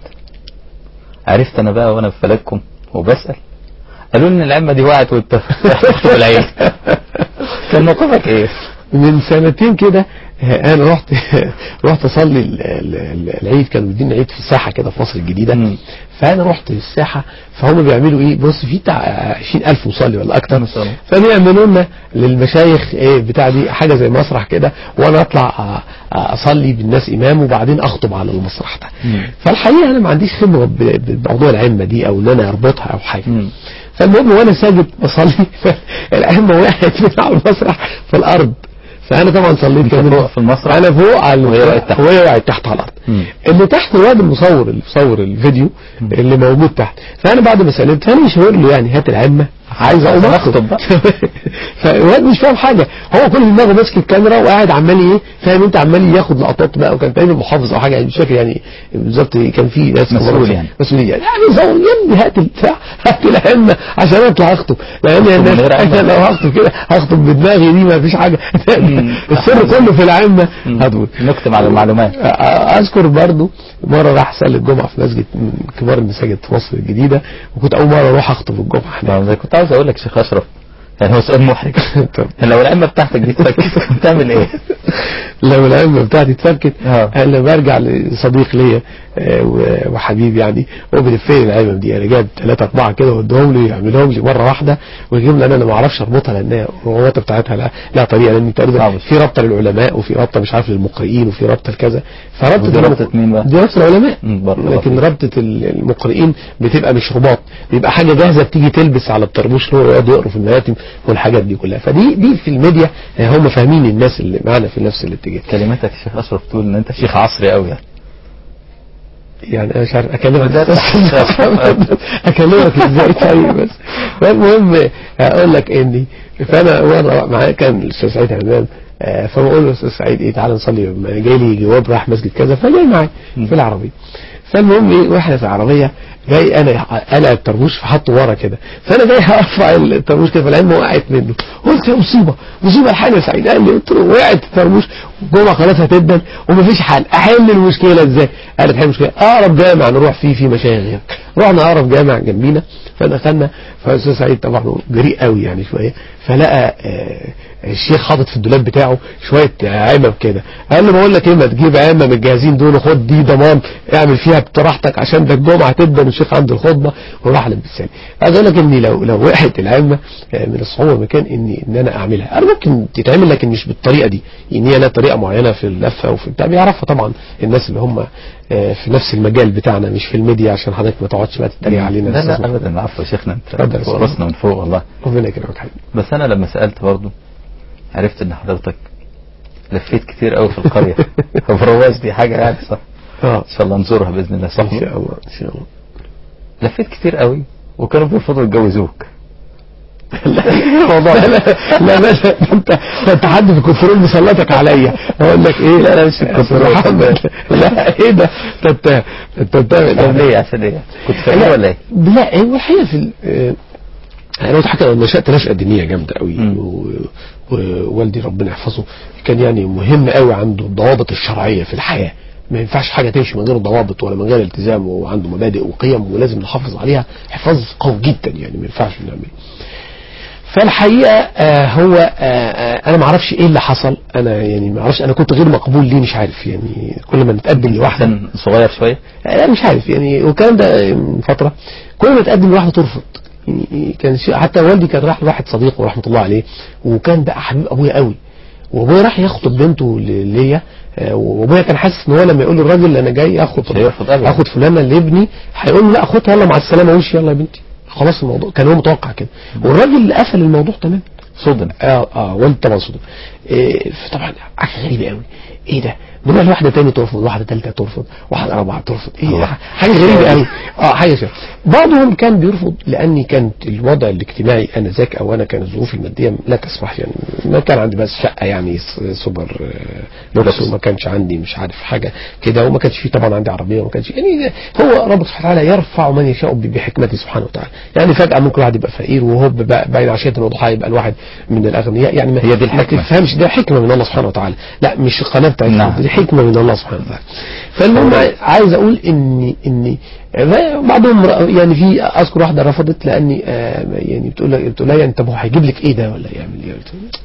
عرفت انا بقى وانا في بلدكم وبسال قالوا لي ان العمه دي وقعت وانت تخطب العيد كان موقفك ايه؟ من سنتين كده آه، انا رحت رحت اصلي ال- ال- ال- العيد كانوا بيدينا عيد في الساحه كده في مصر الجديده مم. فانا رحت الساحه فهم بيعملوا ايه بص في بتاع 20000 مصلي ولا اكتر ما شاء الله. فبيعملوا لنا للمشايخ ايه بتاع دي حاجه زي مسرح كده وانا اطلع أ- اصلي بالناس امام وبعدين اخطب على المسرح ده مم. فالحقيقه انا ما عنديش خبره ب- بموضوع العمه دي او ان انا اربطها او حاجه مم. فالمهم وانا ساجد بصلي فالعمه وقعت من على المسرح في الارض فانا طبعا صليت انت كمان فوق في المسرح؟ انا فوق على وهي وقعت تحت. وهي وقعت تحت على الارض مم. اللي تحت الواد المصور اللي مصور الفيديو اللي موجود تحت فانا بعد ما سلمت فانا يشاور له يعني هات العمه عايز اقوم عايز اخطب أخطب بقى. فالواد مش فاهم حاجه هو كل اللي دماغه ماسك الكاميرا وقاعد عمال ايه فاهم انت عمال ياخد لقطات بقى وكان تقريبا محافظ او حاجه يعني مش فاكر يعني بالظبط كان في ناس مسؤول كبار يعني. مسؤوليه يعني صور يا ابني هات البتاع هات العمه عشان اطلع اخطب لان من الناس غير عمة. انا لو هخطب كده هخطب بدماغي دي ما فيش حاجه مم. السر كله في العمه مم. هتقول نكتم على المعلومات اذكر برضو مره راح اصلي الجمعه في مسجد من كبار المساجد في مصر الجديده وكنت اول مره اروح اخطب الجمعه هناك ما كنت عاوز اقول لك شيخ اشرف يعني هو سؤال محرج طب. لو العمه بتاعتك دي اتفكت كنت تعمل ايه؟ لو العلم بتاعتي اتفكت آه. انا برجع لصديق ليا آه، و- وحبيب يعني هو بيلف لي العلم دي انا جايب ثلاثة أربعة كده وادهم لي يعملهم لي مرة واحدة ويجيب لي انا انا ما اعرفش اربطها لان الرباطة بتاعتها لا لا طريقة لان تقريبا صعب. في رابطة للعلماء وفي رابطة مش عارف للمقرئين وفي رابطة لكذا فرابطة ودي المق- رابطة مين بقى؟ دي رابطة العلماء مم، بارك الله لكن فيك. رابطة ال- المقرئين بتبقى مش رباط بيبقى حاجة جاهزة بتيجي تلبس على الطربوش اللي هو يقعدوا يقروا في المراتب والحاجات دي كلها فدي دي في الميديا آه، هم فاهمين الناس اللي معانا في نفس الاتجاه كلماتك يا شيخ اشرف تقول ان انت شيخ عصري قوي يعني يعني انا مش عارف اكلمك اكلمك ازاي طيب بس فالمهم اقول لك اني فانا وانا معايا كان الاستاذ سعيد همام آه، فبقول له استاذ سعيد ايه تعالى نصلي جاي لي جواب راح مسجد كذا فجاي معايا في العربيه فالمهم ايه واحنا في العربيه جاي انا انا الطربوش فحطه ورا كده فانا جاي هرفع الطربوش كده فالعلم وقعت منه قلت يا مصيبه مصيبه الحال يا سعيد قال لي قلت له وقعت الطربوش جوه خلاص هتدبل ومفيش حل احل المشكله ازاي؟ قال لك حل المشكله اقرب جامع نروح فيه في مشايخ غيرك رحنا اقرب جامع جنبينا فدخلنا فالاستاذ سعيد طبعا جريء قوي يعني شويه فلقى آه، الشيخ حاطط في الدولاب بتاعه شويه عمم كده قال له بقول لك ايه ما تجيب عمه من الجاهزين دول خد دي ضمان اعمل فيها براحتك عشان ده الجمعه هتبدا الشيخ عند الخطبه وراح لبساني عايز اقول لك اني لو لو وقعت العمه آه، من الصعوبه مكان اني ان انا اعملها انا ممكن تتعمل لكن مش بالطريقه دي يعني هي لها طريقه معينه في اللفه وفي بتاع بيعرفها طبعا الناس اللي هم آه، في نفس المجال بتاعنا مش في الميديا عشان حضرتك ما تقعدش بقى تتريق علينا لا أستاذ لا محمد. ابدا عفوا يا شيخنا انت اتفضل يا فوق سيدي. راسنا من فوق والله ربنا يكرمك حبيبي بس انا لما سالت برضه عرفت ان حضرتك لفيت كتير قوي في القريه فبرواز دي حاجه يعني صح اه ان شاء الله نزورها باذن الله صح ان شاء الله ان شاء الله لفيت كتير قوي وكانوا بيرفضوا يتجوزوك لا لا لا لا انت ده انت حد في الكنترول مسلطك عليا اقول لك ايه لا، لا، مش الكنترول. محمد لا ايه ده ده انت انت بتعمل طب ليه عشان ايه كنت فاكر ولا ايه لا هو الحقيقه في ال- آه، انا متحكم انا نشات نشأة دينية جامدة قوي مم. و- ووالدي ربنا يحفظه كان يعني مهم قوي عنده الضوابط الشرعية في الحياة ما ينفعش حاجة تمشي من غير ضوابط ولا من غير التزام وعنده مبادئ وقيم ولازم نحافظ عليها حفاظ قوي جدا يعني ما ينفعش نعمله فالحقيقة آه هو آه آه انا ما اعرفش ايه اللي حصل انا يعني ما اعرفش انا كنت غير مقبول ليه مش عارف يعني كل ما نتقدم لواحدة كان صغير شويه لا مش عارف يعني والكلام ده من فترة كل ما تقدم لواحدة ترفض يعني كان شيء حتى والدي كان راح لواحد صديقه رحمة الله عليه وكان بقى حبيب ابويا قوي وابويا راح يخطب بنته ل- ليا آه، وابويا كان حاسس ان هو لما يقول للراجل انا جاي اخد مش هيرفض أبدا. اخد فلانه لابني هيقول له لا خدها يلا مع السلامه وامشي يلا يا بنتي خلاص الموضوع كان هو متوقع كده والراجل قفل الموضوع تمام صدم اه اه وانت طبعا صدق إيه فطبعا حاجه غريبه قوي ايه ده نروح لواحده تاني ترفض واحده ثالثه ترفض واحده رابعه ترفض ايه الله. حاجه غريبه قوي اه حاجه شويه بعضهم كان بيرفض لاني كانت الوضع الاجتماعي انا ذاك او انا كانت الظروف الماديه لا تسمح يعني ما كان عندي بس شقه يعني س- سوبر آه، لوكس وما كانش عندي مش عارف حاجه كده وما كانش في طبعا عندي عربيه وما كانش يعني ده- هو رب سبحانه وتعالى يرفع من يشاء ب- بحكمته سبحانه وتعالى يعني فجاه ممكن واحد يبقى فقير وهو بين عشيه وضحاها يبقى الواحد من الاغنياء يعني ما هي دي ما الحكمة. تفهمش ده حكمه من الله سبحانه وتعالى لا مش القناه بتاعتنا نعم. دي حكمه من الله سبحانه وتعالى فالمهم عايز اقول ان ان بعضهم ر- يعني في اذكر واحده رفضت لاني آه، يعني بتقول لها بتقول لها يعني طب هو هيجيب لك ايه ده ولا يعمل ايه قلت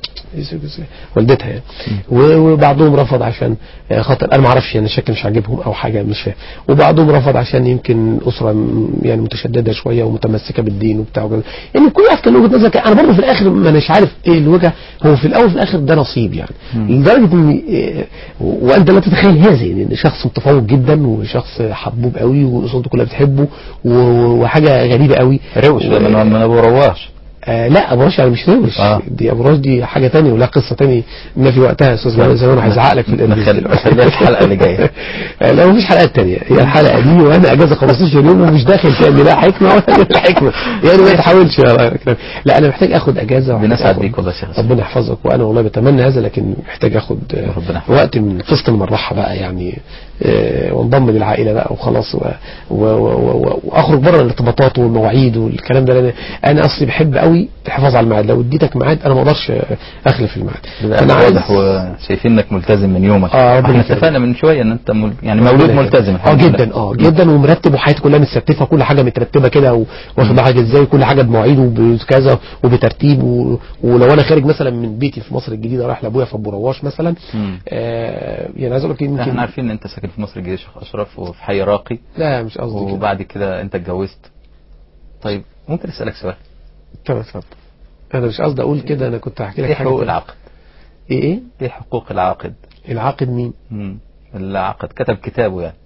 لها والدتها يعني و- وبعضهم رفض عشان آه، خاطر انا ما اعرفش يعني شكل مش عاجبهم او حاجه مش فاهم وبعضهم رفض عشان يمكن اسره م- يعني متشدده شويه ومتمسكه بالدين وبتاع وكده يعني كل واحد كان وجهه نظر كده. انا برضه في الاخر ما اناش عارف ايه الوجهه هو في الاول وفي الاخر ده نصيب يعني لدرجه ان آه، وانت لا تتخيل هذا يعني ان شخص متفوق جدا وشخص حبوب قوي واسرته كلها بتحبه و- وحاجه غريبه قوي روش و- من من ابو رواش آه لا ابو راشد يعني مش روش آه. دي ابو راشد دي حاجه تانية ولا قصه تانية ما في وقتها يا استاذ مهندس زمان هيزعق لك في الإنجليزي نخلي- دلوقتي. نخليها الحلقة اللي جاية. آه، لا مفيش حلقات تانية هي الحلقه دي وانا اجازه 15 يوم ومش داخل تاني لا حكمه ولا حكمه يعني ما تحاولش يا الله يكرمك. لا انا محتاج اخد اجازه ومحتاج بنسعد آخد- بيك والله يا شيخ ربنا يحفظك وانا والله بتمنى هذا لكن محتاج اخد آه، ربنا يحفظك. وقت من قسط المروحه بقى يعني آه، وانضم للعائله بقى وخلاص و- و- و- و- واخرج بره الارتباطات والمواعيد والكلام ده لان انا اصلي بحب قوي الحفاظ على الميعاد لو اديتك ميعاد انا ما اقدرش آه، اخلف الميعاد انا واضح وشايفين انك ملتزم من يومك آه، ربنا احنا يخليك. اتفقنا من شويه ان انت مل... يعني مولود ملتزم اه الحمد لله. جدا اه جدا ومرتب وحياتي كلها متستفه كل حاجه مترتبه كده و- واخد حاجه ازاي كل حاجه بمواعيد وبكذا وبترتيب و... ولو انا خارج مثلا من بيتي في مصر الجديده رايح لابويا في ابو رواش مثلا مم. آه يعني عايز اقول لك يمكن احنا عارفين ان انت ساكن في مصر الجديده يا شيخ اشرف وفي حي راقي لا مش قصدي كده وبعد كده انت اتجوزت طيب ممكن اسالك سؤال تمام اتفضل انا مش قصدي اقول كده انا كنت هحكي لك ايه حاجه حقوق العقد ايه ايه ايه حقوق العاقد العاقد مين مم. العقد كتب كتابه يعني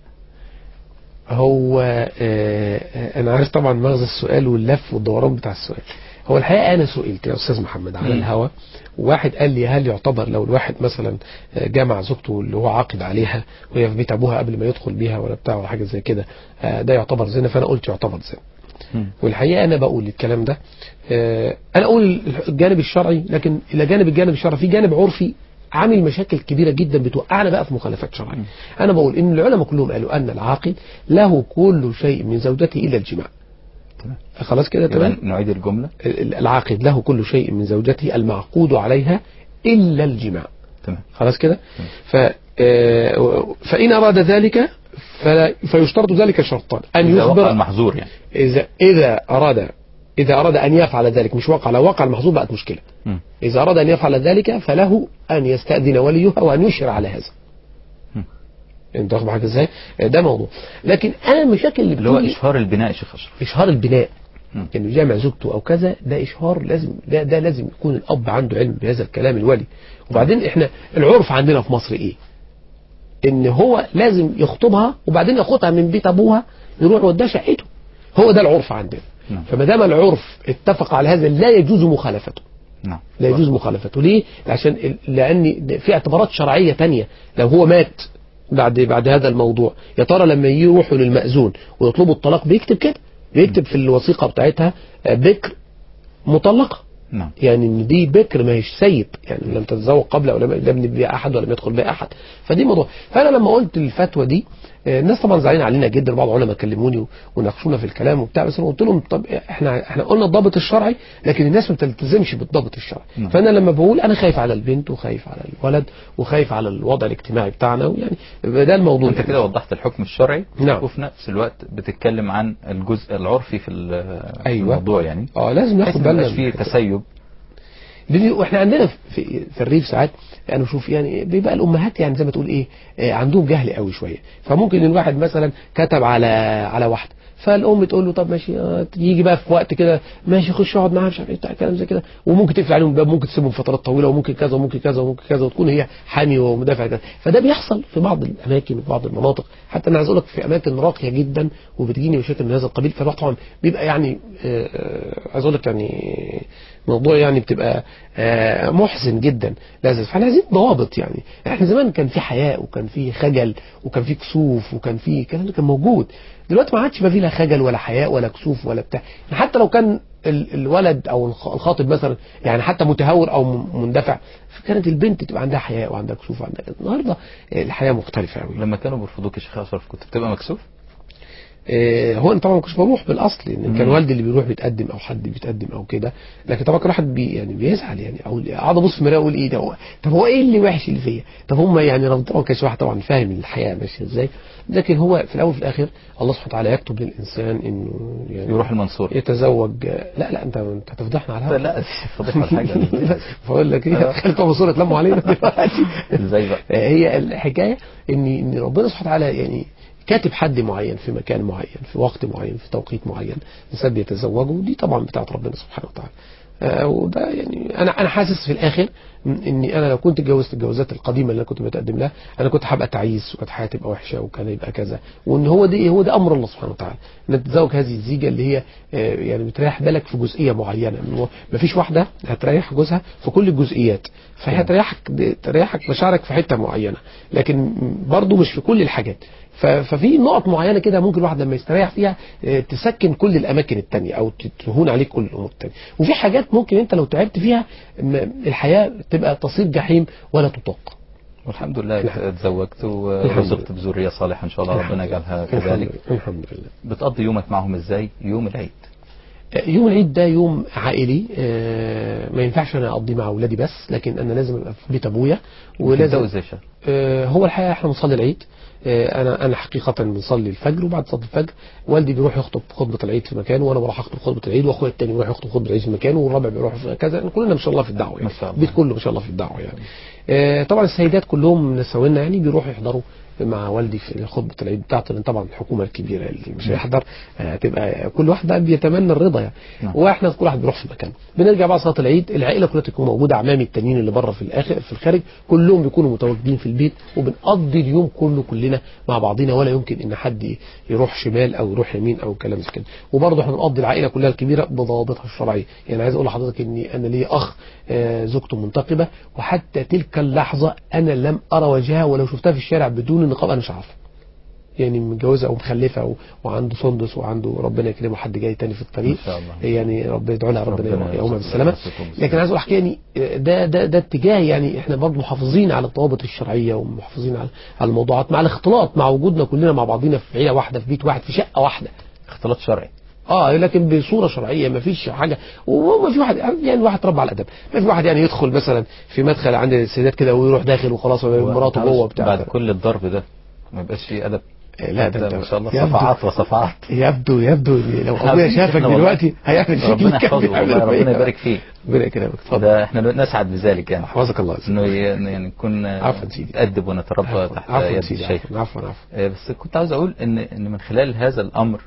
هو آه آه، انا عارف طبعا مغزى السؤال واللف والدوران بتاع السؤال هو الحقيقه انا سئلت يا استاذ محمد على مم. الهوا واحد قال لي هل يعتبر لو الواحد مثلا جامع زوجته اللي هو عاقد عليها وهي في بيت ابوها قبل ما يدخل بيها ولا بتاع ولا حاجه زي كده آه، ده يعتبر زنا فانا قلت يعتبر زنا مم. والحقيقه انا بقول الكلام ده آه، انا اقول الجانب الشرعي لكن الى جانب الجانب الشرعي في جانب عرفي عامل مشاكل كبيره جدا بتوقعنا بقى في مخالفات شرعيه انا بقول ان العلماء كلهم قالوا ان العاقل له كل شيء من زوجته الا الجماع تمام. خلاص كده يبقى تمام نعيد الجملة ال- العاقد له كل شيء من زوجته المعقود عليها الا الجماع تمام خلاص كده ف آه، فان اراد ذلك فلا فيشترط ذلك شرطان ان إذا وقع يخبر المحظور يعني إذا إذا أراد إذا أراد أن يفعل ذلك مش وقع لو وقع المحظور بقت مشكلة مم. إذا أراد أن يفعل ذلك فله أن يستأذن وليها وأن يشير على هذا مم. انت واخد معاك ازاي ده موضوع لكن انا المشاكل اللي اللي هو بتيجي إشهار البناء يا شيخ أشرف اشهار البناء مم. انه جامع زوجته او كذا ده اشهار لازم ده, ده لازم يكون الاب عنده علم بهذا الكلام الولي وبعدين احنا العرف عندنا في مصر ايه ان هو لازم يخطبها وبعدين ياخدها من بيت ابوها يروح يوديها شقته هو ده العرف عندنا نعم. فما دام العرف اتفق على هذا لا يجوز مخالفته نعم لا يجوز مخالفته ليه عشان ال- لان ده في اعتبارات شرعيه تانية لو هو مات بعد بعد هذا الموضوع يا ترى لما يروحوا للمأذون ويطلبوا الطلاق بيكتب كده بيكتب في الوثيقه بتاعتها آه، بكر مطلقه نعم يعني ان دي بكر ما هيش سيب يعني لم تتزوج قبل او لم لم بها احد ولم يدخل بها احد فدي موضوع فانا لما قلت الفتوى دي آه، الناس طبعا زعلانين علينا جدا بعض العلماء كلموني وناقشونا في الكلام وبتاع بس انا قلت لهم طب احنا احنا قلنا الضابط الشرعي لكن الناس ما بتلتزمش بالضابط الشرعي نعم. فانا لما بقول انا خايف على البنت وخايف على الولد وخايف على الوضع الاجتماعي بتاعنا ويعني ده الموضوع انت يعني. كده وضحت الحكم الشرعي نعم. وفي نفس الوقت بتتكلم عن الجزء العرفي في ال- في أيوة. الموضوع يعني اه لازم بحيث ناخد ما بالنا يبقاش من فيه الحتة. تسيب لأن- واحنا عندنا في, في الريف ساعات انا بشوف يعني بيبقى الامهات يعني زي ما تقول ايه آه، عندهم جهل قوي شويه فممكن الواحد مثلا كتب على على واحده فالام تقول له طب ماشي آه، يجي بقى في وقت كده ماشي خش اقعد معاها مش عارف ايه بتاع كلام زي كده وممكن تقفل عليهم الباب ممكن تسيبهم فترات طويله وممكن كذا وممكن كذا وممكن كذا وتكون هي حامي ومدافع كذا فده بيحصل في بعض الاماكن وفي بعض المناطق حتى انا عايز اقول لك في اماكن راقيه جدا وبتجيني مشاكل من هذا القبيل فالواحد طبعا بيبقى يعني آه، آه، عايز اقول لك يعني موضوع يعني بتبقى آه، محزن جدا لازم فاحنا عايزين ضوابط يعني احنا زمان كان في حياء وكان في خجل وكان في كسوف وكان في الكلام ده كان موجود دلوقتي ما عادش ما في لا خجل ولا حياء ولا كسوف ولا بتاع يعني حتى لو كان ال- الولد او الخ- الخاطب مثلا يعني حتى متهور او م- مندفع كانت البنت تبقى عندها حياء وعندها كسوف وعندها كذا النهارده آه، الحياه مختلفه قوي لما كانوا بيرفضوك يا شيخ اشرف كنت بتبقى مكسوف آه، هو انا طبعا ما كنتش بروح بالاصل لان كان مم. والدي اللي بيروح بيتقدم او حد بيتقدم او كده لكن طبعا كل واحد بي يعني بيزعل يعني او اقعد ابص في المرايه واقول ايه ده هو طب هو ايه اللي وحش اللي فيا طب هم يعني رب- طبعا كانش واحد طبعا فاهم الحياه ماشيه ازاي لكن هو في الاول وفي الاخر الله سبحانه وتعالى يكتب للانسان انه يعني يروح المنصور يتزوج لا لا انت انت هتفضحنا على الهوا لا فضيحة الحاجة بقول لك ايه خليكم بصوره تلموا علينا دلوقتي ازاي بقى هي الحكايه ان ان ربنا سبحانه وتعالى يعني كاتب حد معين في مكان معين في وقت معين في توقيت معين الانسان بيتزوجه ودي طبعا بتاعت ربنا سبحانه وتعالى آه، وده يعني انا انا حاسس في الاخر اني انا لو كنت اتجوزت الجوازات القديمه اللي انا كنت بتقدم لها انا كنت هبقى تعيس وكانت حياتي تبقى وحشه وكان يبقى كذا وان هو ده هو ده امر الله سبحانه وتعالى انك تتزوج هذه الزيجه اللي هي آه، يعني بتريح بالك في جزئيه معينه إنه مفيش واحده هتريح جوزها في كل الجزئيات فهي هتريحك تريحك مشاعرك في حته معينه لكن برضه مش في كل الحاجات ف- ففي نقط معينه كده ممكن الواحد لما يستريح فيها آه، تسكن كل الاماكن التانية او تهون عليك كل الامور التانية وفي حاجات ممكن انت لو تعبت فيها م- الحياه تبقى تصير جحيم ولا تطاق والحمد لله الحمد اتزوجت الحمد ورزقت بذرية صالحة ان شاء الله ربنا يجعلها الحمد كذلك لله. الحمد لله بتقضي يومك معهم ازاي يوم العيد يوم العيد ده يوم عائلي آه، ما ينفعش انا اقضيه مع اولادي بس لكن انا لازم ابقى في بيت ابويا ولازم ولازم ازاي شهر آه، هو الحقيقه احنا بنصلي العيد آه، انا انا حقيقه بنصلي الفجر وبعد صلاه الفجر والدي بيروح يخطب خطبه العيد في مكان وانا بروح اخطب خطبه العيد واخويا التاني بيروح يخطب خطبه العيد في مكان والرابع بيروح في كذا كلنا ما شاء الله في الدعوه يعني ما شاء الله. البيت كله ما شاء الله في الدعوه يعني آه، طبعا السيدات كلهم نسوينا يعني بيروحوا يحضروا مع والدي في خطبة العيد بتاعته لأن طبعا الحكومة الكبيرة اللي مش هيحضر آه، هتبقى كل واحد بقى بيتمنى الرضا يعني نعم. واحنا كل واحد بيروح في مكانه بنرجع بعد صلاة العيد العائلة كلها تكون موجودة أعمامي التانيين اللي بره في الآخر في الخارج كلهم بيكونوا متواجدين في البيت وبنقضي اليوم كله كلنا مع بعضينا ولا يمكن إن حد يروح شمال أو يروح يمين أو كلام زي كده وبرضه احنا بنقضي العائلة كلها الكبيرة بضوابطها الشرعية يعني عايز أقول لحضرتك إني أنا لي أخ آه، زوجته منتقبة وحتى تلك اللحظة أنا لم أرى وجهها ولو شفتها في الشارع بدون النقاب أنا مش عارفه يعني متجوزة أو مخلفة و- وعنده سندس وعنده ربنا يكرمه حد جاي تاني في الطريق إن شاء الله. يعني ربنا يدعو لها ربنا ربنا يقومها يرزقها بالسلامة ويرزقكم لكن عايز اقول حاجه يعني ده ده ده اتجاه يعني احنا برضه محافظين على الضوابط الشرعيه ومحافظين على على الموضوعات مع الاختلاط مع وجودنا كلنا مع بعضينا في عيله واحده في بيت واحد في شقه واحده اختلاط شرعي اه لكن بصوره شرعيه ما فيش حاجه وما في واحد يعني واحد ربى على الادب ما في واحد يعني يدخل مثلا في مدخل عند السيدات كده ويروح داخل وخلاص مراته جوه بتاع بعد كل الضرب ده ما يبقاش فيه ادب لا ده ده انت ما شاء الله يبدو- صفعات وصفعات يبدو يبدو إن لو ابويا عاوزين شافك إحنا والله. دلوقتي هيعمل فيك ربنا اللي كان يحفظه بيعمله والله ربنا فيا. يبارك فيه ربنا يكرمك اتفضل ده احنا نسعد بذلك يعني حفظك الله انه ي- يعني نكون عفواً سيدي. نتأدب ونتربى عفواً تحت عفواً يد سيدي، الشيخ عفواً عفواً عفواً آه، بس كنت عاوز اقول ان ان من خلال هذا الامر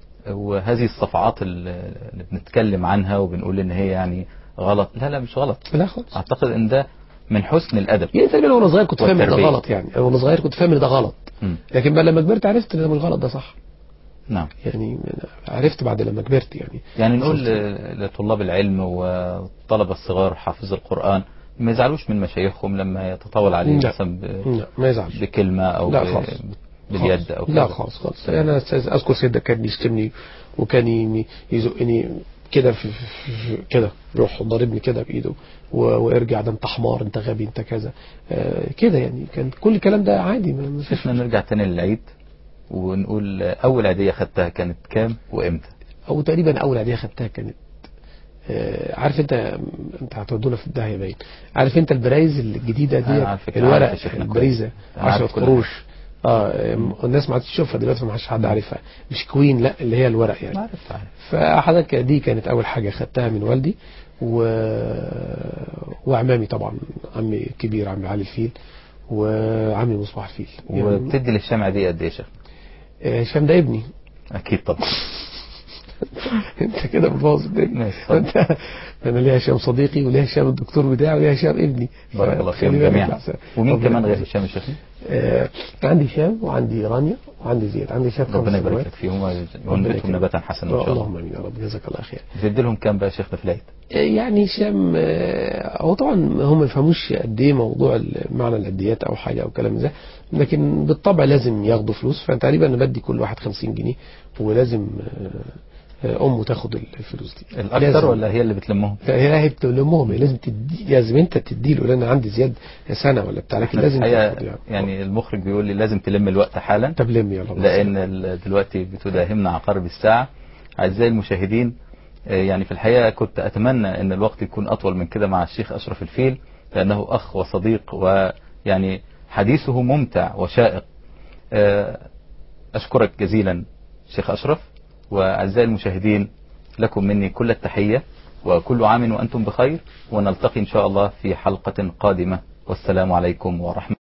وهذه الصفعات اللي اللي بنتكلم عنها وبنقول ان هي يعني غلط لا لا مش غلط لا خالص اعتقد ان ده من حسن الادب يعني تقريبا وانا صغير كنت فاهم ان ده والتربية. غلط يعني وانا صغير كنت فاهم ان ده غلط مم. لكن بقى لما كبرت عرفت ان ده مش غلط ده صح نعم يعني عرفت بعد لما كبرت يعني يعني نقول ل- لطلاب العلم والطلبة الصغار حافظ القرآن ما يزعلوش من مشايخهم لما يتطاول عليهم لا. مثلا ب- لا ما يزعلش بكلمة أو لا ب- خالص. باليد أو لا كذا. خالص خالص انا أستاذ- اذكر سيدنا كان يشتمني وكان ي- يزقني كده في, في, في كده يروح ضاربني كده بايده و- وارجع ده انت حمار انت غبي انت كذا آه كده يعني كان كل الكلام ده عادي ما ما فيش احنا نرجع تاني للعيد ونقول أول عيدية خدتها كانت كام وإمتى او تقريبا اول عيديه خدتها كانت آه، عارف انت انت هتودونا في الداهيه باين عارف انت البرايز الجديده دي أنا عارف فكرة، الورق عارف شكلها البريزه كويس. أنا 10 عارف كل قروش اه آم، الناس ما عادش تشوفها دلوقتي ما حدش حد عارفها مش كوين لا اللي هي الورق يعني عارف عارف فحضرتك دي كانت اول حاجه خدتها من والدي و... وعمامي طبعا عمي الكبير عمي علي الفيل وعمي مصباح الفيل يعني وبتدي للشمعة دي قد إيه يا شيخ؟ آه، هشام ده ابني أكيد طبعا انت كده بتبوظ الدنيا ماشي، اتفضل. انت انا ليا هشام صديقي وليا هشام الدكتور بتاعي وليا هشام ابني بارك الله فخلي فيهم بالك جميعا لحسن. ومين ربنا كمان غير يحفظك. هشام الشيخ؟ آه عندي هشام وعندي رانيا وعندي زياد عندي هشام خمس ربنا يبارك سنوات. لك فيهم ربنا وينبتهم يكرمك. نباتا حسنا إن شاء الله اللهم امين يا رب جزاك الله خير بتدي لهم كام بقى يا شيخنا في العيد؟ يعني هشام آه، هو طبعا هم ما يفهموش قد ايه موضوع ال- معنى الاديات او حاجه او كلام ده لكن بالطبع لازم ياخدوا فلوس فتقريبا انا بدي كل واحد 50 جنيه ولازم آه، آه، امه تاخد الفلوس دي الأكثر لازم. ولا هي اللي بتلمهم؟ هي هي لامهم لازم تدي لازم انت تدي له لان عندي زياد سنه ولا بتاع لكن لازم الحقيقة تاخد يعني يعني المخرج بيقول لي لازم تلم الوقت حالا طب لم يلا بس. لأن ال- دلوقتي بتداهمنا عقارب الساعة أعزائي المشاهدين آه، يعني في الحقيقة كنت أتمنى أن الوقت يكون أطول من كده مع الشيخ أشرف الفيل لأنه أخ وصديق ويعني حديثه ممتع وشائق آه، أشكرك جزيلا شيخ أشرف وأعزائي المشاهدين لكم مني كل التحية وكل عام وأنتم بخير ونلتقي إن شاء الله في حلقة قادمة والسلام عليكم ورحمة